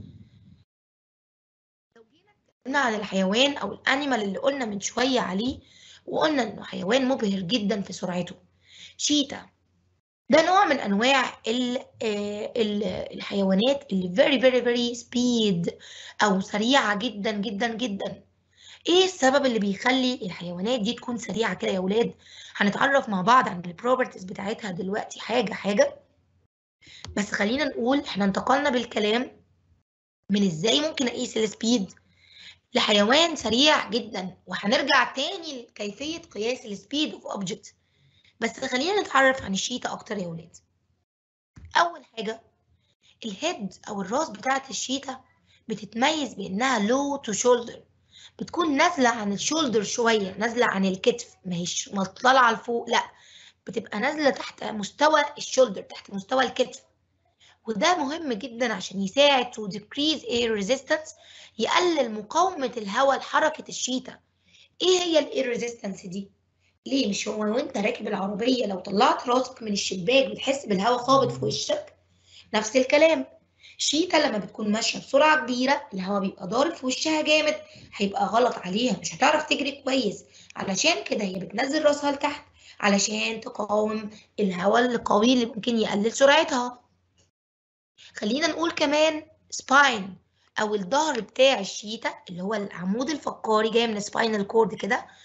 [SPEAKER 1] لو جينا اتكلمنا عن الحيوان أو الأنيمال اللي قلنا من شوية عليه وقلنا انه حيوان مبهر جدا في سرعته شيتا ده نوع من انواع ال ال الحيوانات اللي very very very speed او سريعه جدا جدا جدا ايه السبب اللي بيخلي الحيوانات دي تكون سريعه كده يا ولاد هنتعرف مع بعض عن البروبرتيز بتاعتها دلوقتي حاجه حاجه بس خلينا نقول احنا انتقلنا بالكلام من ازاي ممكن اقيس السبيد لحيوان سريع جدا وهنرجع تاني لكيفية قياس السبيد اوف اوبجكت بس خلينا نتعرف عن الشيتا اكتر يا ولاد اول حاجة الهيد او الراس بتاعة الشيتا بتتميز بانها لو تو شولدر بتكون نازلة عن الشولدر شوية نازلة عن الكتف ما هيش طالعة لفوق لا بتبقى نازلة تحت مستوى الشولدر تحت مستوى الكتف وده مهم جدا عشان يساعد to decrease air resistance يقلل مقاومة الهواء لحركة الشيتا ايه هي الاير ريزيستنس دي؟ ليه مش هو وانت راكب العربية لو طلعت راسك من الشباك بتحس بالهواء خابط في وشك؟ نفس الكلام الشيتا لما بتكون ماشية بسرعة كبيرة الهواء بيبقى ضارب في وشها جامد هيبقى غلط عليها مش هتعرف تجري كويس علشان كده هي بتنزل راسها لتحت علشان تقاوم الهواء القوي اللي ممكن يقلل سرعتها خلينا نقول كمان سباين او الظهر بتاع الشيتا اللي هو العمود الفقري جاي من سباينال كورد كده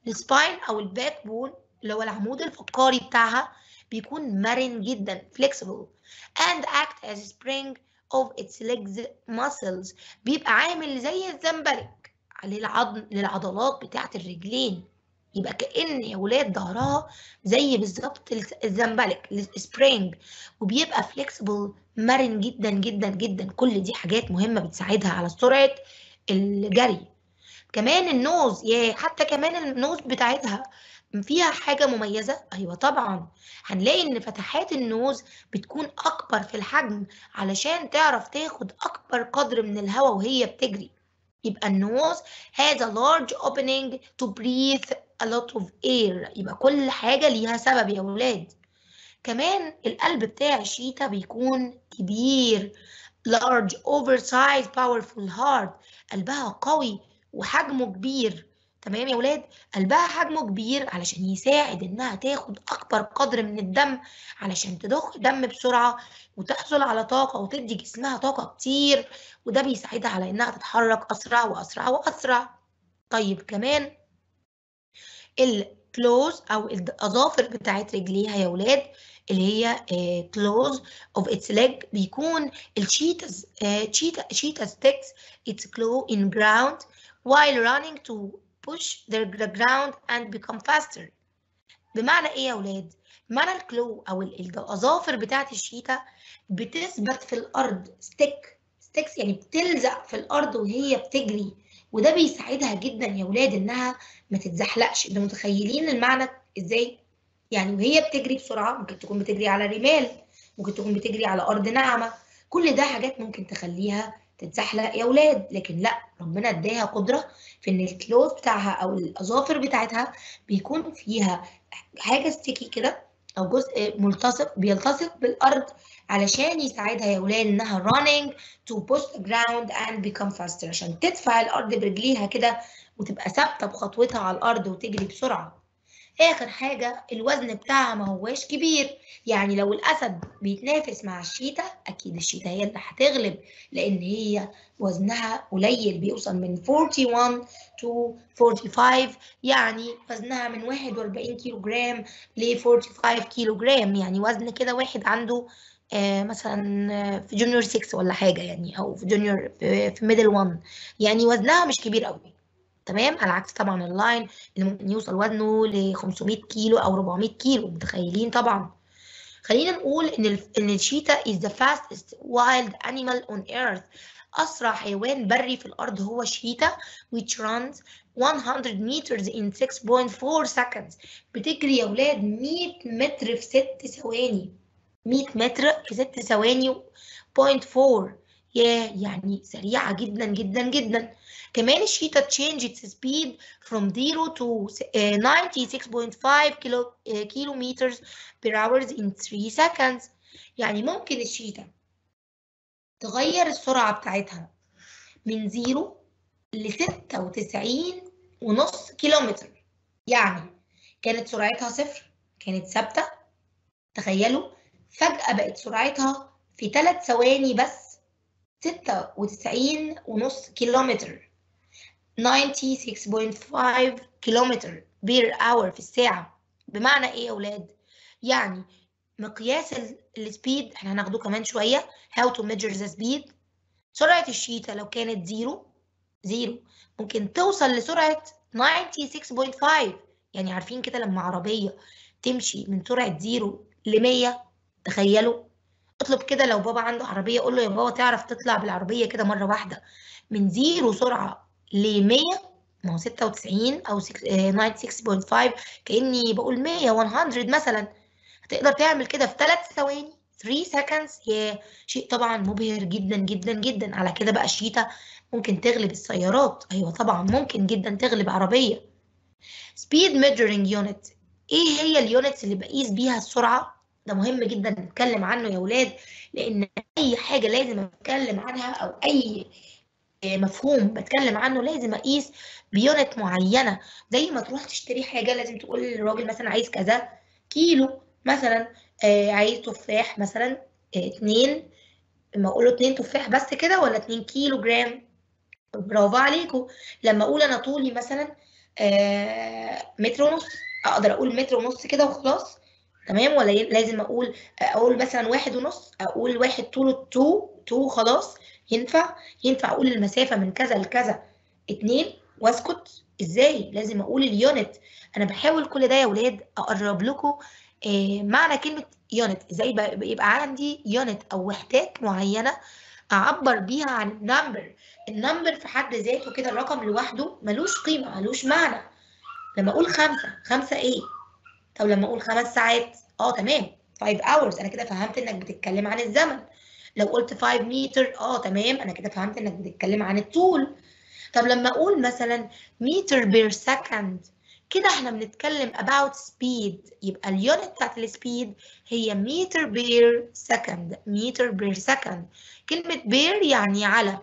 [SPEAKER 1] السباين او الباك بون اللي هو العمود الفقري بتاعها بيكون مرن جدا flexible and act as spring of its legs muscles بيبقى عامل زي الزنبلك للعض... للعضلات بتاعة الرجلين يبقى كأن يا ولاد ظهرها زي بالظبط الزنبلك السبرينج وبيبقى فليكسبل مرن جدا جدا جدا كل دي حاجات مهمة بتساعدها على سرعة الجري كمان النوز يا حتى كمان النوز بتاعتها فيها حاجة مميزة؟ أيوة طبعا هنلاقي إن فتحات النوز بتكون أكبر في الحجم علشان تعرف تاخد أكبر قدر من الهواء وهي بتجري يبقى النوز has a large opening to breathe a lot of air يبقى كل حاجة ليها سبب يا ولاد كمان القلب بتاع الشيتا بيكون كبير large oversized powerful heart قلبها قوي وحجمه كبير تمام يا ولاد قلبها حجمه كبير علشان يساعد انها تاخد اكبر قدر من الدم علشان تضخ دم بسرعه وتحصل على طاقه وتدي جسمها طاقه كتير وده بيساعدها على انها تتحرك اسرع واسرع واسرع طيب كمان الكلوز او الاظافر بتاعت رجليها يا ولاد اللي هي كلوز اوف اتس ليج بيكون الشيتاز شيتا شيتا ستيكس its claw in ground while running to push the ground and become faster بمعنى ايه يا ولاد بمعنى الكلو او الاظافر بتاعت الشيتا بتثبت في الارض ستيك ستيكس يعني بتلزق في الارض وهي بتجري وده بيساعدها جدا يا ولاد انها ما تتزحلقش انتوا متخيلين المعنى ازاي يعني وهي بتجري بسرعه ممكن تكون بتجري على رمال ممكن تكون بتجري على ارض ناعمه كل ده حاجات ممكن تخليها تتزحلق يا ولاد لكن لا ربنا اداها قدره في ان الكلوز بتاعها او الاظافر بتاعتها بيكون فيها حاجه ستيكي كده او جزء ملتصق بيلتصق بالارض علشان يساعدها يا ولاد انها running to push the ground and become faster عشان تدفع الارض برجليها كده وتبقى ثابته بخطوتها على الارض وتجري بسرعه اخر حاجه الوزن بتاعها ما هواش كبير يعني لو الاسد بيتنافس مع الشيتا اكيد الشيتا هي اللي هتغلب لان هي وزنها قليل بيوصل من 41 to 45 يعني وزنها من 41 كيلو جرام ل 45 كيلو جرام يعني وزن كده واحد عنده آه مثلا في جونيور 6 ولا حاجه يعني او في جونيور في ميدل 1 يعني وزنها مش كبير قوي تمام على عكس طبعا اللاين اللي ممكن يوصل وزنه ل 500 كيلو او 400 كيلو متخيلين طبعا خلينا نقول ان ان الشيتا is the fastest wild animal on earth اسرع حيوان بري في الارض هو الشيتا which runs 100 meters in 6.4 seconds بتجري يا ولاد 100 متر في 6 ثواني 100 متر في 6 ثواني 0.4 ياه يعني سريعة جدا جدا جدا كمان الشيتا تشينج its speed from 0 to 96.5 كيلو كيلومتر per hour in 3 seconds يعني ممكن الشيتا تغير السرعة بتاعتها من 0 ل 96 ونص كيلومتر يعني كانت سرعتها صفر كانت ثابتة تخيلوا فجأة بقت سرعتها في 3 ثواني بس 96 ونص كيلومتر 96.5 كيلومتر بير اور في الساعة بمعنى ايه يا اولاد؟ يعني مقياس السبيد احنا هناخده كمان شوية how to measure the speed سرعة الشيتا لو كانت زيرو زيرو ممكن توصل لسرعة 96.5 يعني عارفين كده لما عربية تمشي من سرعة زيرو ل 100 تخيلوا اطلب كده لو بابا عنده عربيه قول له يا بابا تعرف تطلع بالعربيه كده مره واحده من زيرو سرعه ل 100 ما هو 96 او 96.5 كاني بقول 100 100 مثلا هتقدر تعمل كده في 3 ثواني 3 seconds يا شيء طبعا مبهر جدا جدا جدا على كده بقى الشيتا ممكن تغلب السيارات ايوه طبعا ممكن جدا تغلب عربيه speed measuring unit ايه هي اليونتس اللي بقيس بيها السرعه ده مهم جدا نتكلم عنه يا ولاد لان اي حاجه لازم اتكلم عنها او اي مفهوم بتكلم عنه لازم اقيس بيونت معينه زي ما تروح تشتري حاجه لازم تقول للراجل مثلا عايز كذا كيلو مثلا آه عايز تفاح مثلا آه اتنين لما اقول له اتنين تفاح بس كده ولا اتنين كيلو جرام برافو عليكم لما اقول انا طولي مثلا آه متر ونص اقدر اقول متر ونص كده وخلاص تمام ولا لازم اقول اقول مثلا واحد ونص اقول واحد طوله تو تو خلاص ينفع ينفع اقول المسافه من كذا لكذا اتنين واسكت ازاي لازم اقول اليونت انا بحاول كل ده يا ولاد اقرب لكم آه معنى كلمه يونت ازاي يبقى عندي يونت او وحدات معينه اعبر بيها عن النمبر النمبر في حد ذاته كده الرقم لوحده ملوش قيمه ملوش معنى لما اقول خمسة خمسة ايه طب لما اقول خمس ساعات اه تمام 5 hours انا كده فهمت انك بتتكلم عن الزمن لو قلت 5 متر اه تمام انا كده فهمت انك بتتكلم عن الطول طب لما اقول مثلا متر بير سكند كده احنا بنتكلم about speed يبقى اليونت بتاعت السبيد هي متر بير سكند متر بير سكند كلمة بير يعني على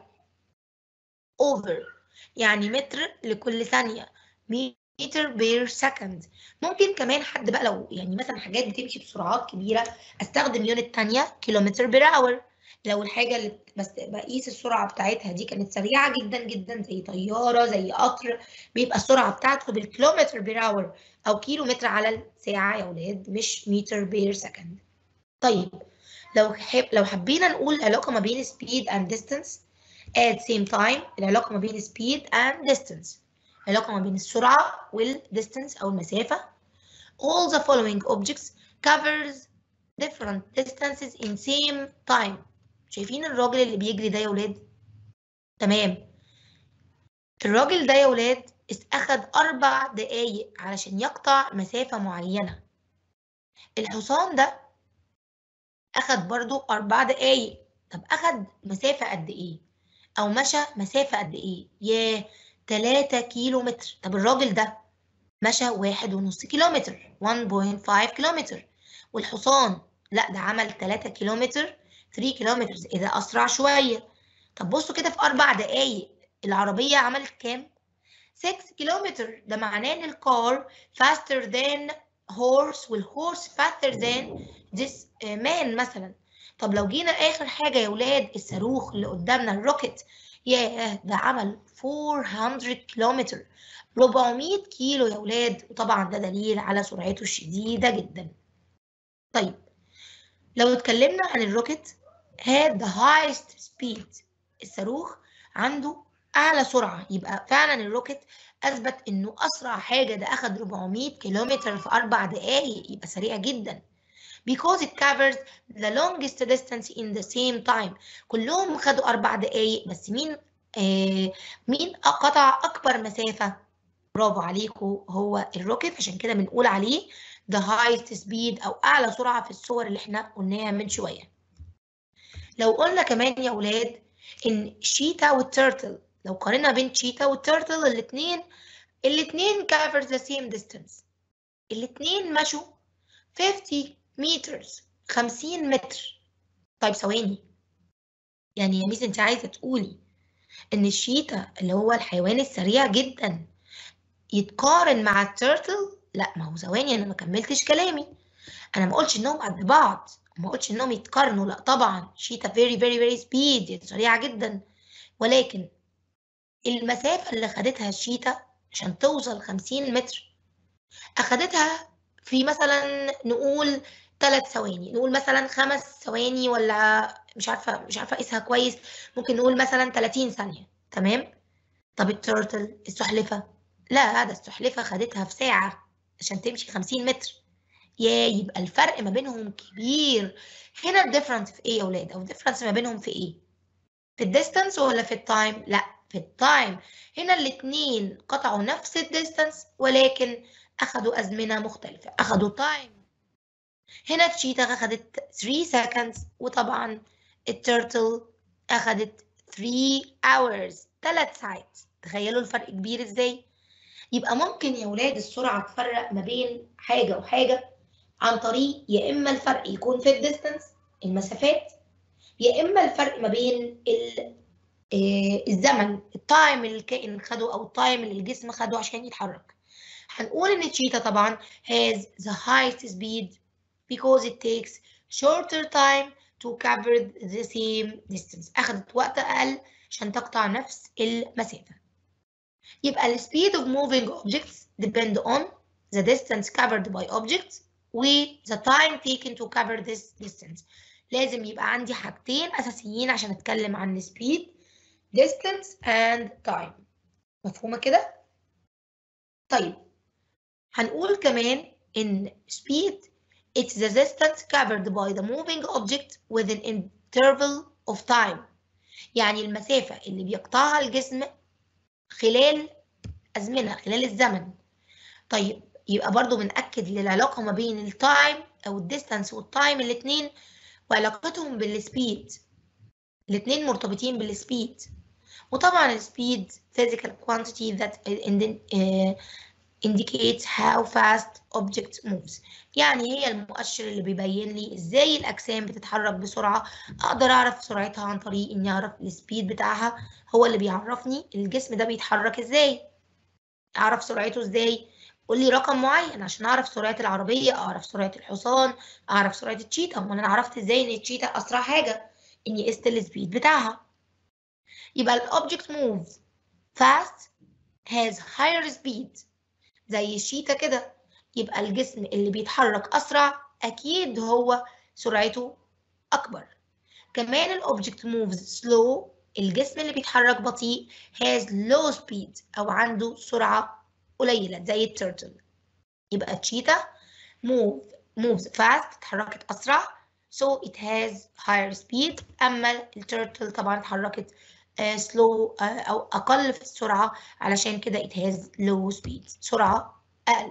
[SPEAKER 1] over يعني متر لكل ثانية متر بير سكند ممكن كمان حد بقى لو يعني مثلا حاجات بتمشي بسرعات كبيرة استخدم يونت تانية كيلومتر بير اور لو الحاجة اللي بس بقيس السرعة بتاعتها دي كانت سريعة جدا جدا زي طيارة زي قطر بيبقى السرعة بتاعته بالكيلومتر بير اور أو كيلو متر على الساعة يا ولاد مش متر بير سكند. طيب لو حب لو حبينا نقول العلاقة ما بين speed and distance at same time العلاقة ما بين speed and distance العلاقة ما بين السرعة والdistance أو المسافة all the following objects covers different distances in same time شايفين الراجل اللي بيجري ده يا ولاد تمام الراجل ده يا ولاد اخد أربع دقايق علشان يقطع مسافة معينة الحصان ده أخد برضو أربع دقايق طب أخد مسافة قد إيه؟ أو مشى مسافة قد إيه؟ ياه 3 كيلو متر طب الراجل ده مشى واحد ونص كيلو متر 1.5 كيلو متر والحصان لا ده عمل 3 كيلو متر 3 كيلو متر إذا أسرع شوية طب بصوا كده في أربع دقايق العربية عملت كام؟ 6 كيلو متر ده معناه إن الكار faster than horse والهورس faster than this man مثلا طب لو جينا آخر حاجة يا ولاد الصاروخ اللي قدامنا الروكت ياه ده عمل 400 كيلومتر 400 كيلو يا ولاد وطبعا ده دليل على سرعته الشديدة جدا طيب لو اتكلمنا عن الروكت had the highest speed الصاروخ عنده أعلى سرعة يبقى فعلا الروكت أثبت إنه أسرع حاجة ده أخد 400 كيلومتر في أربع دقايق يبقى سريع جدا because it covers the longest distance in the same time كلهم خدوا أربع دقايق بس مين آه مين قطع أكبر مسافة برافو عليكم هو الروكت عشان كده بنقول عليه the highest speed أو أعلى سرعة في الصور اللي احنا قلناها من شوية لو قلنا كمان يا ولاد إن شيتا والتيرتل لو قارنا بين شيتا والتيرتل الاتنين الاتنين cover the same distance الاتنين مشوا 50 meters 50 متر طيب ثواني يعني يا ميس انت عايزه تقولي ان الشيتا اللي هو الحيوان السريع جدا يتقارن مع التيرتل لا ما هو ثواني انا ما كملتش كلامي انا ما قلتش انهم قد بعض ما قلتش انهم يتقارنوا لا طبعا شيتا very very very speed سريعه جدا ولكن المسافه اللي خدتها الشيتا عشان توصل 50 متر اخدتها في مثلا نقول ثلاث ثواني نقول مثلا خمس ثواني ولا مش عارفه مش عارفه اقيسها كويس ممكن نقول مثلا 30 ثانيه تمام طب التورتل السحلفه لا ده السحلفه خدتها في ساعه عشان تمشي 50 متر يا يبقى الفرق ما بينهم كبير هنا الديفرنس في ايه يا اولاد او الديفرنس ما بينهم في ايه في الديستانس ولا في التايم لا في التايم هنا الاثنين قطعوا نفس الديستانس ولكن اخدوا ازمنه مختلفه اخدوا تايم هنا التشيتا أخدت 3 seconds وطبعا التيرتل أخدت 3 hours 3 ساعات تخيلوا الفرق كبير ازاي يبقى ممكن يا ولاد السرعة تفرق ما بين حاجة وحاجة عن طريق يا إما الفرق يكون في الديستانس المسافات يا إما الفرق ما بين الزمن التايم اللي الكائن خده أو التايم اللي الجسم خده عشان يتحرك هنقول إن التشيتا طبعا has the highest speed because it takes shorter time to cover the same distance أخذت وقت أقل عشان تقطع نفس المسافة يبقى ال speed of moving objects depend on the distance covered by objects و the time taken to cover this distance لازم يبقى عندي حاجتين أساسيين عشان أتكلم عن speed distance and time مفهومة كده؟ طيب هنقول كمان إن speed it's the distance covered by the moving object with an interval of time يعني المسافة اللي بيقطعها الجسم خلال أزمنة خلال الزمن طيب يبقى برضو بنأكد للعلاقة ما بين التايم أو الديستانس والتايم الاتنين وعلاقتهم بالسبيد الاتنين مرتبطين بالسبيد وطبعا السبيد physical quantity that indicates how fast object moves يعني هي المؤشر اللي بيبين لي ازاي الاجسام بتتحرك بسرعه اقدر اعرف سرعتها عن طريق اني اعرف السبيد بتاعها هو اللي بيعرفني الجسم ده بيتحرك ازاي اعرف سرعته ازاي قول لي رقم معين عشان اعرف سرعه العربيه اعرف سرعه الحصان اعرف سرعه التشيتا امال انا عرفت ازاي ان التشيتا اسرع حاجه اني قست السبيد بتاعها يبقى الاوبجكت moves fast has higher speed زي الشيتا كده يبقى الجسم اللي بيتحرك أسرع أكيد هو سرعته أكبر كمان الأوبجكت moves slow الجسم اللي بيتحرك بطيء has low speed أو عنده سرعة قليلة زي التيرتل يبقى الشيتا move moves fast اتحركت أسرع so it has higher speed أما التيرتل طبعا اتحركت uh, slow uh, أو أقل في السرعة علشان كده it has low speed سرعة أقل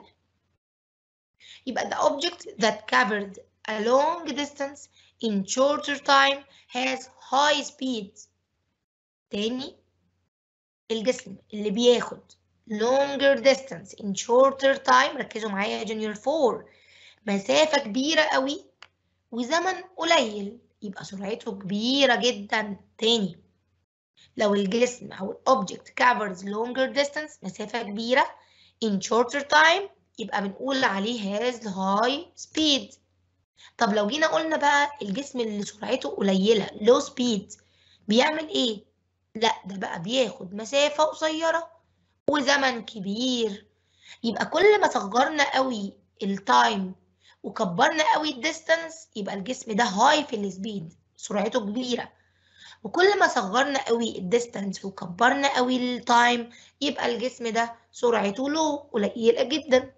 [SPEAKER 1] يبقى the object that covered a long distance in shorter time has high speed تاني الجسم اللي بياخد longer distance in shorter time ركزوا معايا يا جونيور 4 مسافة كبيرة قوي وزمن قليل يبقى سرعته كبيرة جدا تاني لو الجسم أو الأوبجكت covers longer distance مسافة كبيرة in shorter time يبقى بنقول عليه has high speed طب لو جينا قلنا بقى الجسم اللي سرعته قليلة low speed بيعمل ايه؟ لا ده بقى بياخد مسافة قصيرة وزمن كبير يبقى كل ما صغرنا قوي التايم وكبرنا قوي الديستانس يبقى الجسم ده هاي في السبيد سرعته كبيرة وكل ما صغرنا قوي الديستانس وكبرنا قوي التايم يبقى الجسم ده سرعته لو قليلة جدا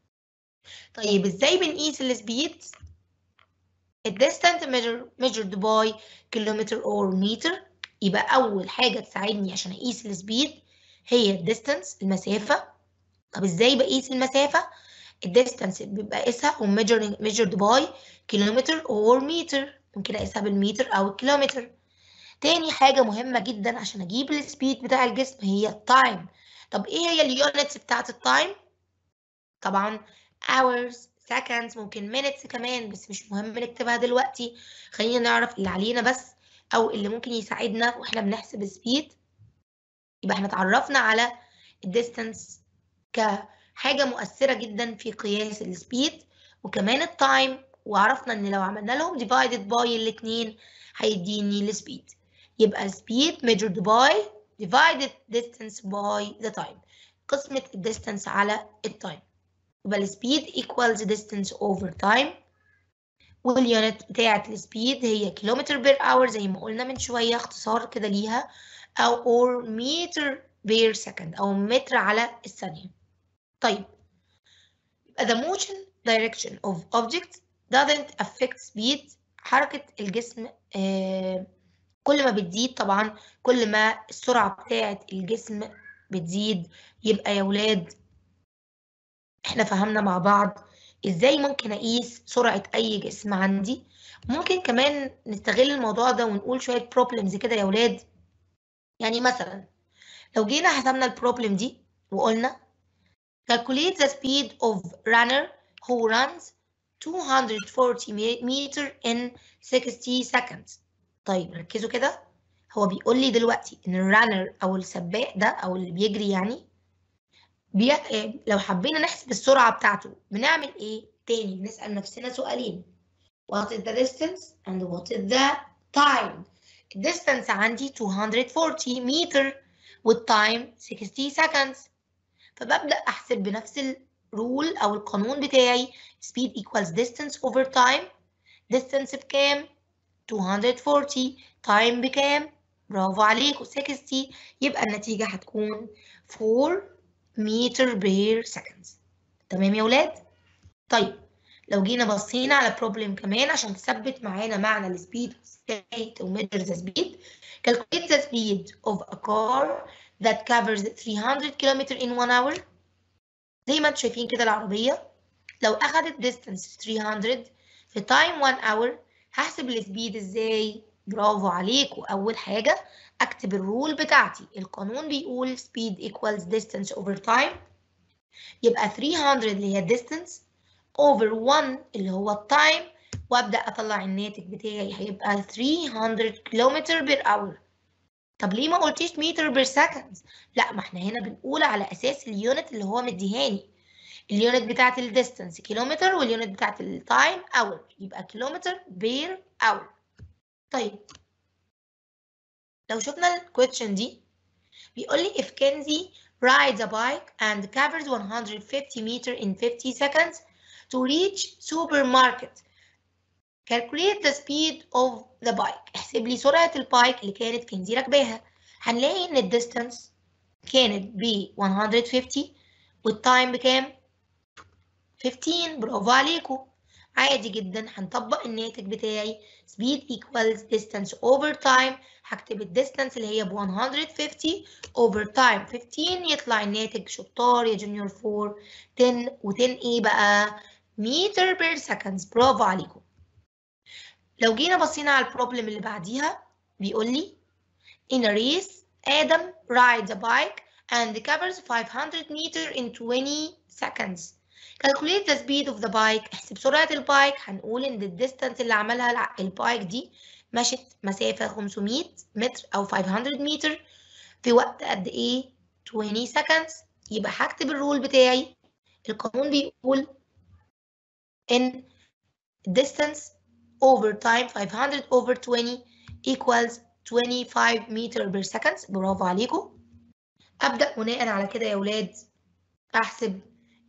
[SPEAKER 1] طيب ازاي بنقيس السبيد الديستانس measured by kilometer or meter يبقى اول حاجة تساعدني عشان اقيس السبيد هي الديستانس المسافة طب ازاي بقيس المسافة الديستانس بيبقى قيسها و measured by kilometer or meter ممكن اقيسها بالمتر او الكيلومتر تاني حاجة مهمة جدا عشان اجيب السبيد بتاع الجسم هي التايم طب ايه هي اليونتس بتاعت التايم طبعا hours seconds ممكن minutes كمان بس مش مهم نكتبها دلوقتي خلينا نعرف اللي علينا بس او اللي ممكن يساعدنا واحنا بنحسب السبيد يبقى احنا اتعرفنا على الديستانس كحاجة مؤثرة جدا في قياس السبيد وكمان التايم وعرفنا ان لو عملنا لهم divided by الاتنين هيديني السبيد يبقى speed measured by divided distance by the time قسمة الديستانس على التايم يبقى السبيد equals distance over time واليونت بتاعت السبيد هي كيلومتر بير اور زي ما قلنا من شوية اختصار كده ليها أو or meter per second أو متر على الثانية طيب يبقى the motion direction of object doesn't affect speed حركة الجسم آه كل ما بتزيد طبعا كل ما السرعة بتاعة الجسم بتزيد يبقى يا ولاد احنا فهمنا مع بعض ازاي ممكن اقيس سرعة اي جسم عندي ممكن كمان نستغل الموضوع ده ونقول شوية بروبلمز كده يا ولاد يعني مثلا لو جينا حسبنا البروبلم دي وقلنا calculate the speed of runner who runs 240 meter in 60 seconds طيب ركزوا كده هو بيقول لي دلوقتي ان الرانر او السباق ده او اللي بيجري يعني بي... لو حبينا نحسب السرعة بتاعته بنعمل ايه؟ تاني بنسأل نفسنا سؤالين What is the distance and what is the time؟ الديستانس عندي 240 متر والتايم 60 seconds فببدأ أحسب بنفس الرول أو القانون بتاعي speed equals distance over time distance بكام 240 time بكام برافو عليكم 60 يبقى النتيجة هتكون 4 متر بير seconds تمام يا ولاد طيب لو جينا بصينا على بروبلم كمان عشان تثبت معانا معنى السبيد state و measure the speed calculate the speed of a car that covers 300 km in 1 hour زي ما انتم شايفين كده العربية لو أخدت distance 300 في time 1 hour هحسب السبيد ازاي؟ برافو عليكم أول حاجة أكتب الرول بتاعتي القانون بيقول speed equals distance over time يبقى 300 اللي هي distance over 1 اللي هو التايم وابدا اطلع الناتج بتاعي هيبقى 300 كيلومتر بير اور طب ليه ما قلتيش متر بير سكند لا ما احنا هنا بنقول على اساس اليونت اللي هو مديهاني اليونت بتاعت الديستانس كيلومتر واليونت بتاعت التايم اور يبقى كيلومتر بير اور طيب لو شفنا الكويشن دي بيقول لي if Kenzie rides a bike and covers 150 meter in 50 seconds to reach supermarket. Calculate the speed of the bike. احسب لي سرعة البايك اللي كانت كنزي راكباها. هنلاقي إن الديستانس كانت ب 150 والتايم بكام؟ 15 برافو عليكم. عادي جدا هنطبق الناتج بتاعي speed equals distance over time هكتب الديستانس اللي هي ب 150 over time 15 يطلع الناتج شطار يا جونيور 4 10 و10 ايه بقى؟ متر بير seconds برافو عليكم لو جينا بصينا على البروبلم اللي بعديها بيقول لي in a race Adam rides a bike and covers 500 meter in 20 seconds calculate the speed of the bike احسب سرعة البايك هنقول ان الديستانس اللي عملها البايك دي مشت مسافة 500 متر او 500 متر في وقت قد ايه 20 seconds يبقى هكتب الرول بتاعي القانون بيقول in distance over time 500 over 20 equals 25 meter per second برافو عليكم أبدأ بناء على كده يا ولاد أحسب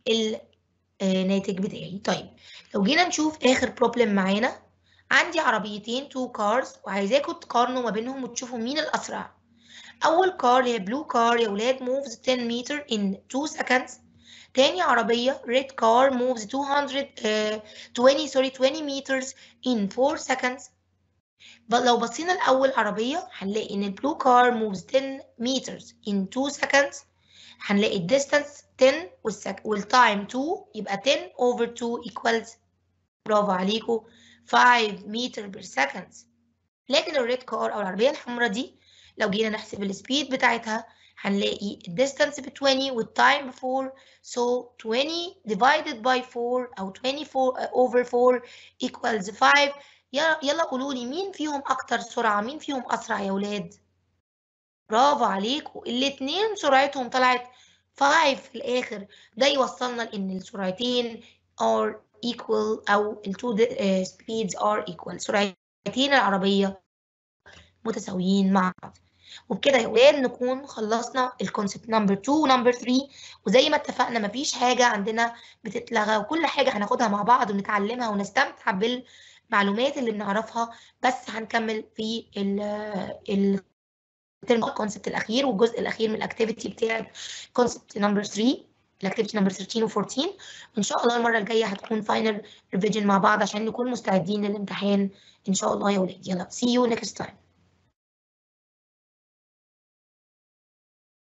[SPEAKER 1] الناتج بتاعي طيب لو جينا نشوف آخر بروبلم معانا عندي عربيتين تو كارز وعايزاكم تقارنوا ما بينهم وتشوفوا مين الأسرع أول كار هي بلو كار يا ولاد moves 10 meter in 2 seconds تاني عربية red car moves 200 uh, 20 sorry 20 meters in 4 seconds لو بصينا الأول عربية هنلاقي إن البلو كار moves 10 meters in 2 seconds هنلاقي الديستانس 10 والسك... والتايم 2 يبقى 10 over 2 equals برافو عليكم 5 meter per second لكن الريد كار أو العربية الحمراء دي لو جينا نحسب السبيد بتاعتها هنلاقي الديستانس ب 20 والتايم ب 4 so 20 divided by 4 أو 24 over 4 equals 5 يلا يلا قولوا لي مين فيهم أكتر سرعة مين فيهم أسرع يا ولاد برافو عليكم الاتنين سرعتهم طلعت 5 في الآخر ده يوصلنا لأن السرعتين are equal أو ال two speeds are equal سرعتين العربية متساويين مع بعض وبكده يا ولاد نكون خلصنا الكونسبت نمبر 2 ونمبر 3 وزي ما اتفقنا مفيش حاجة عندنا بتتلغى وكل حاجة هناخدها مع بعض ونتعلمها ونستمتع بالمعلومات اللي بنعرفها بس هنكمل في ال ال الكونسبت الاخير والجزء الاخير من الاكتيفيتي بتاع كونسبت نمبر 3 الاكتيفيتي نمبر 13 و14 وان شاء الله المره الجايه هتكون فاينل ريفيجن مع بعض عشان نكون مستعدين للامتحان ان شاء الله يا ولاد يلا see you next time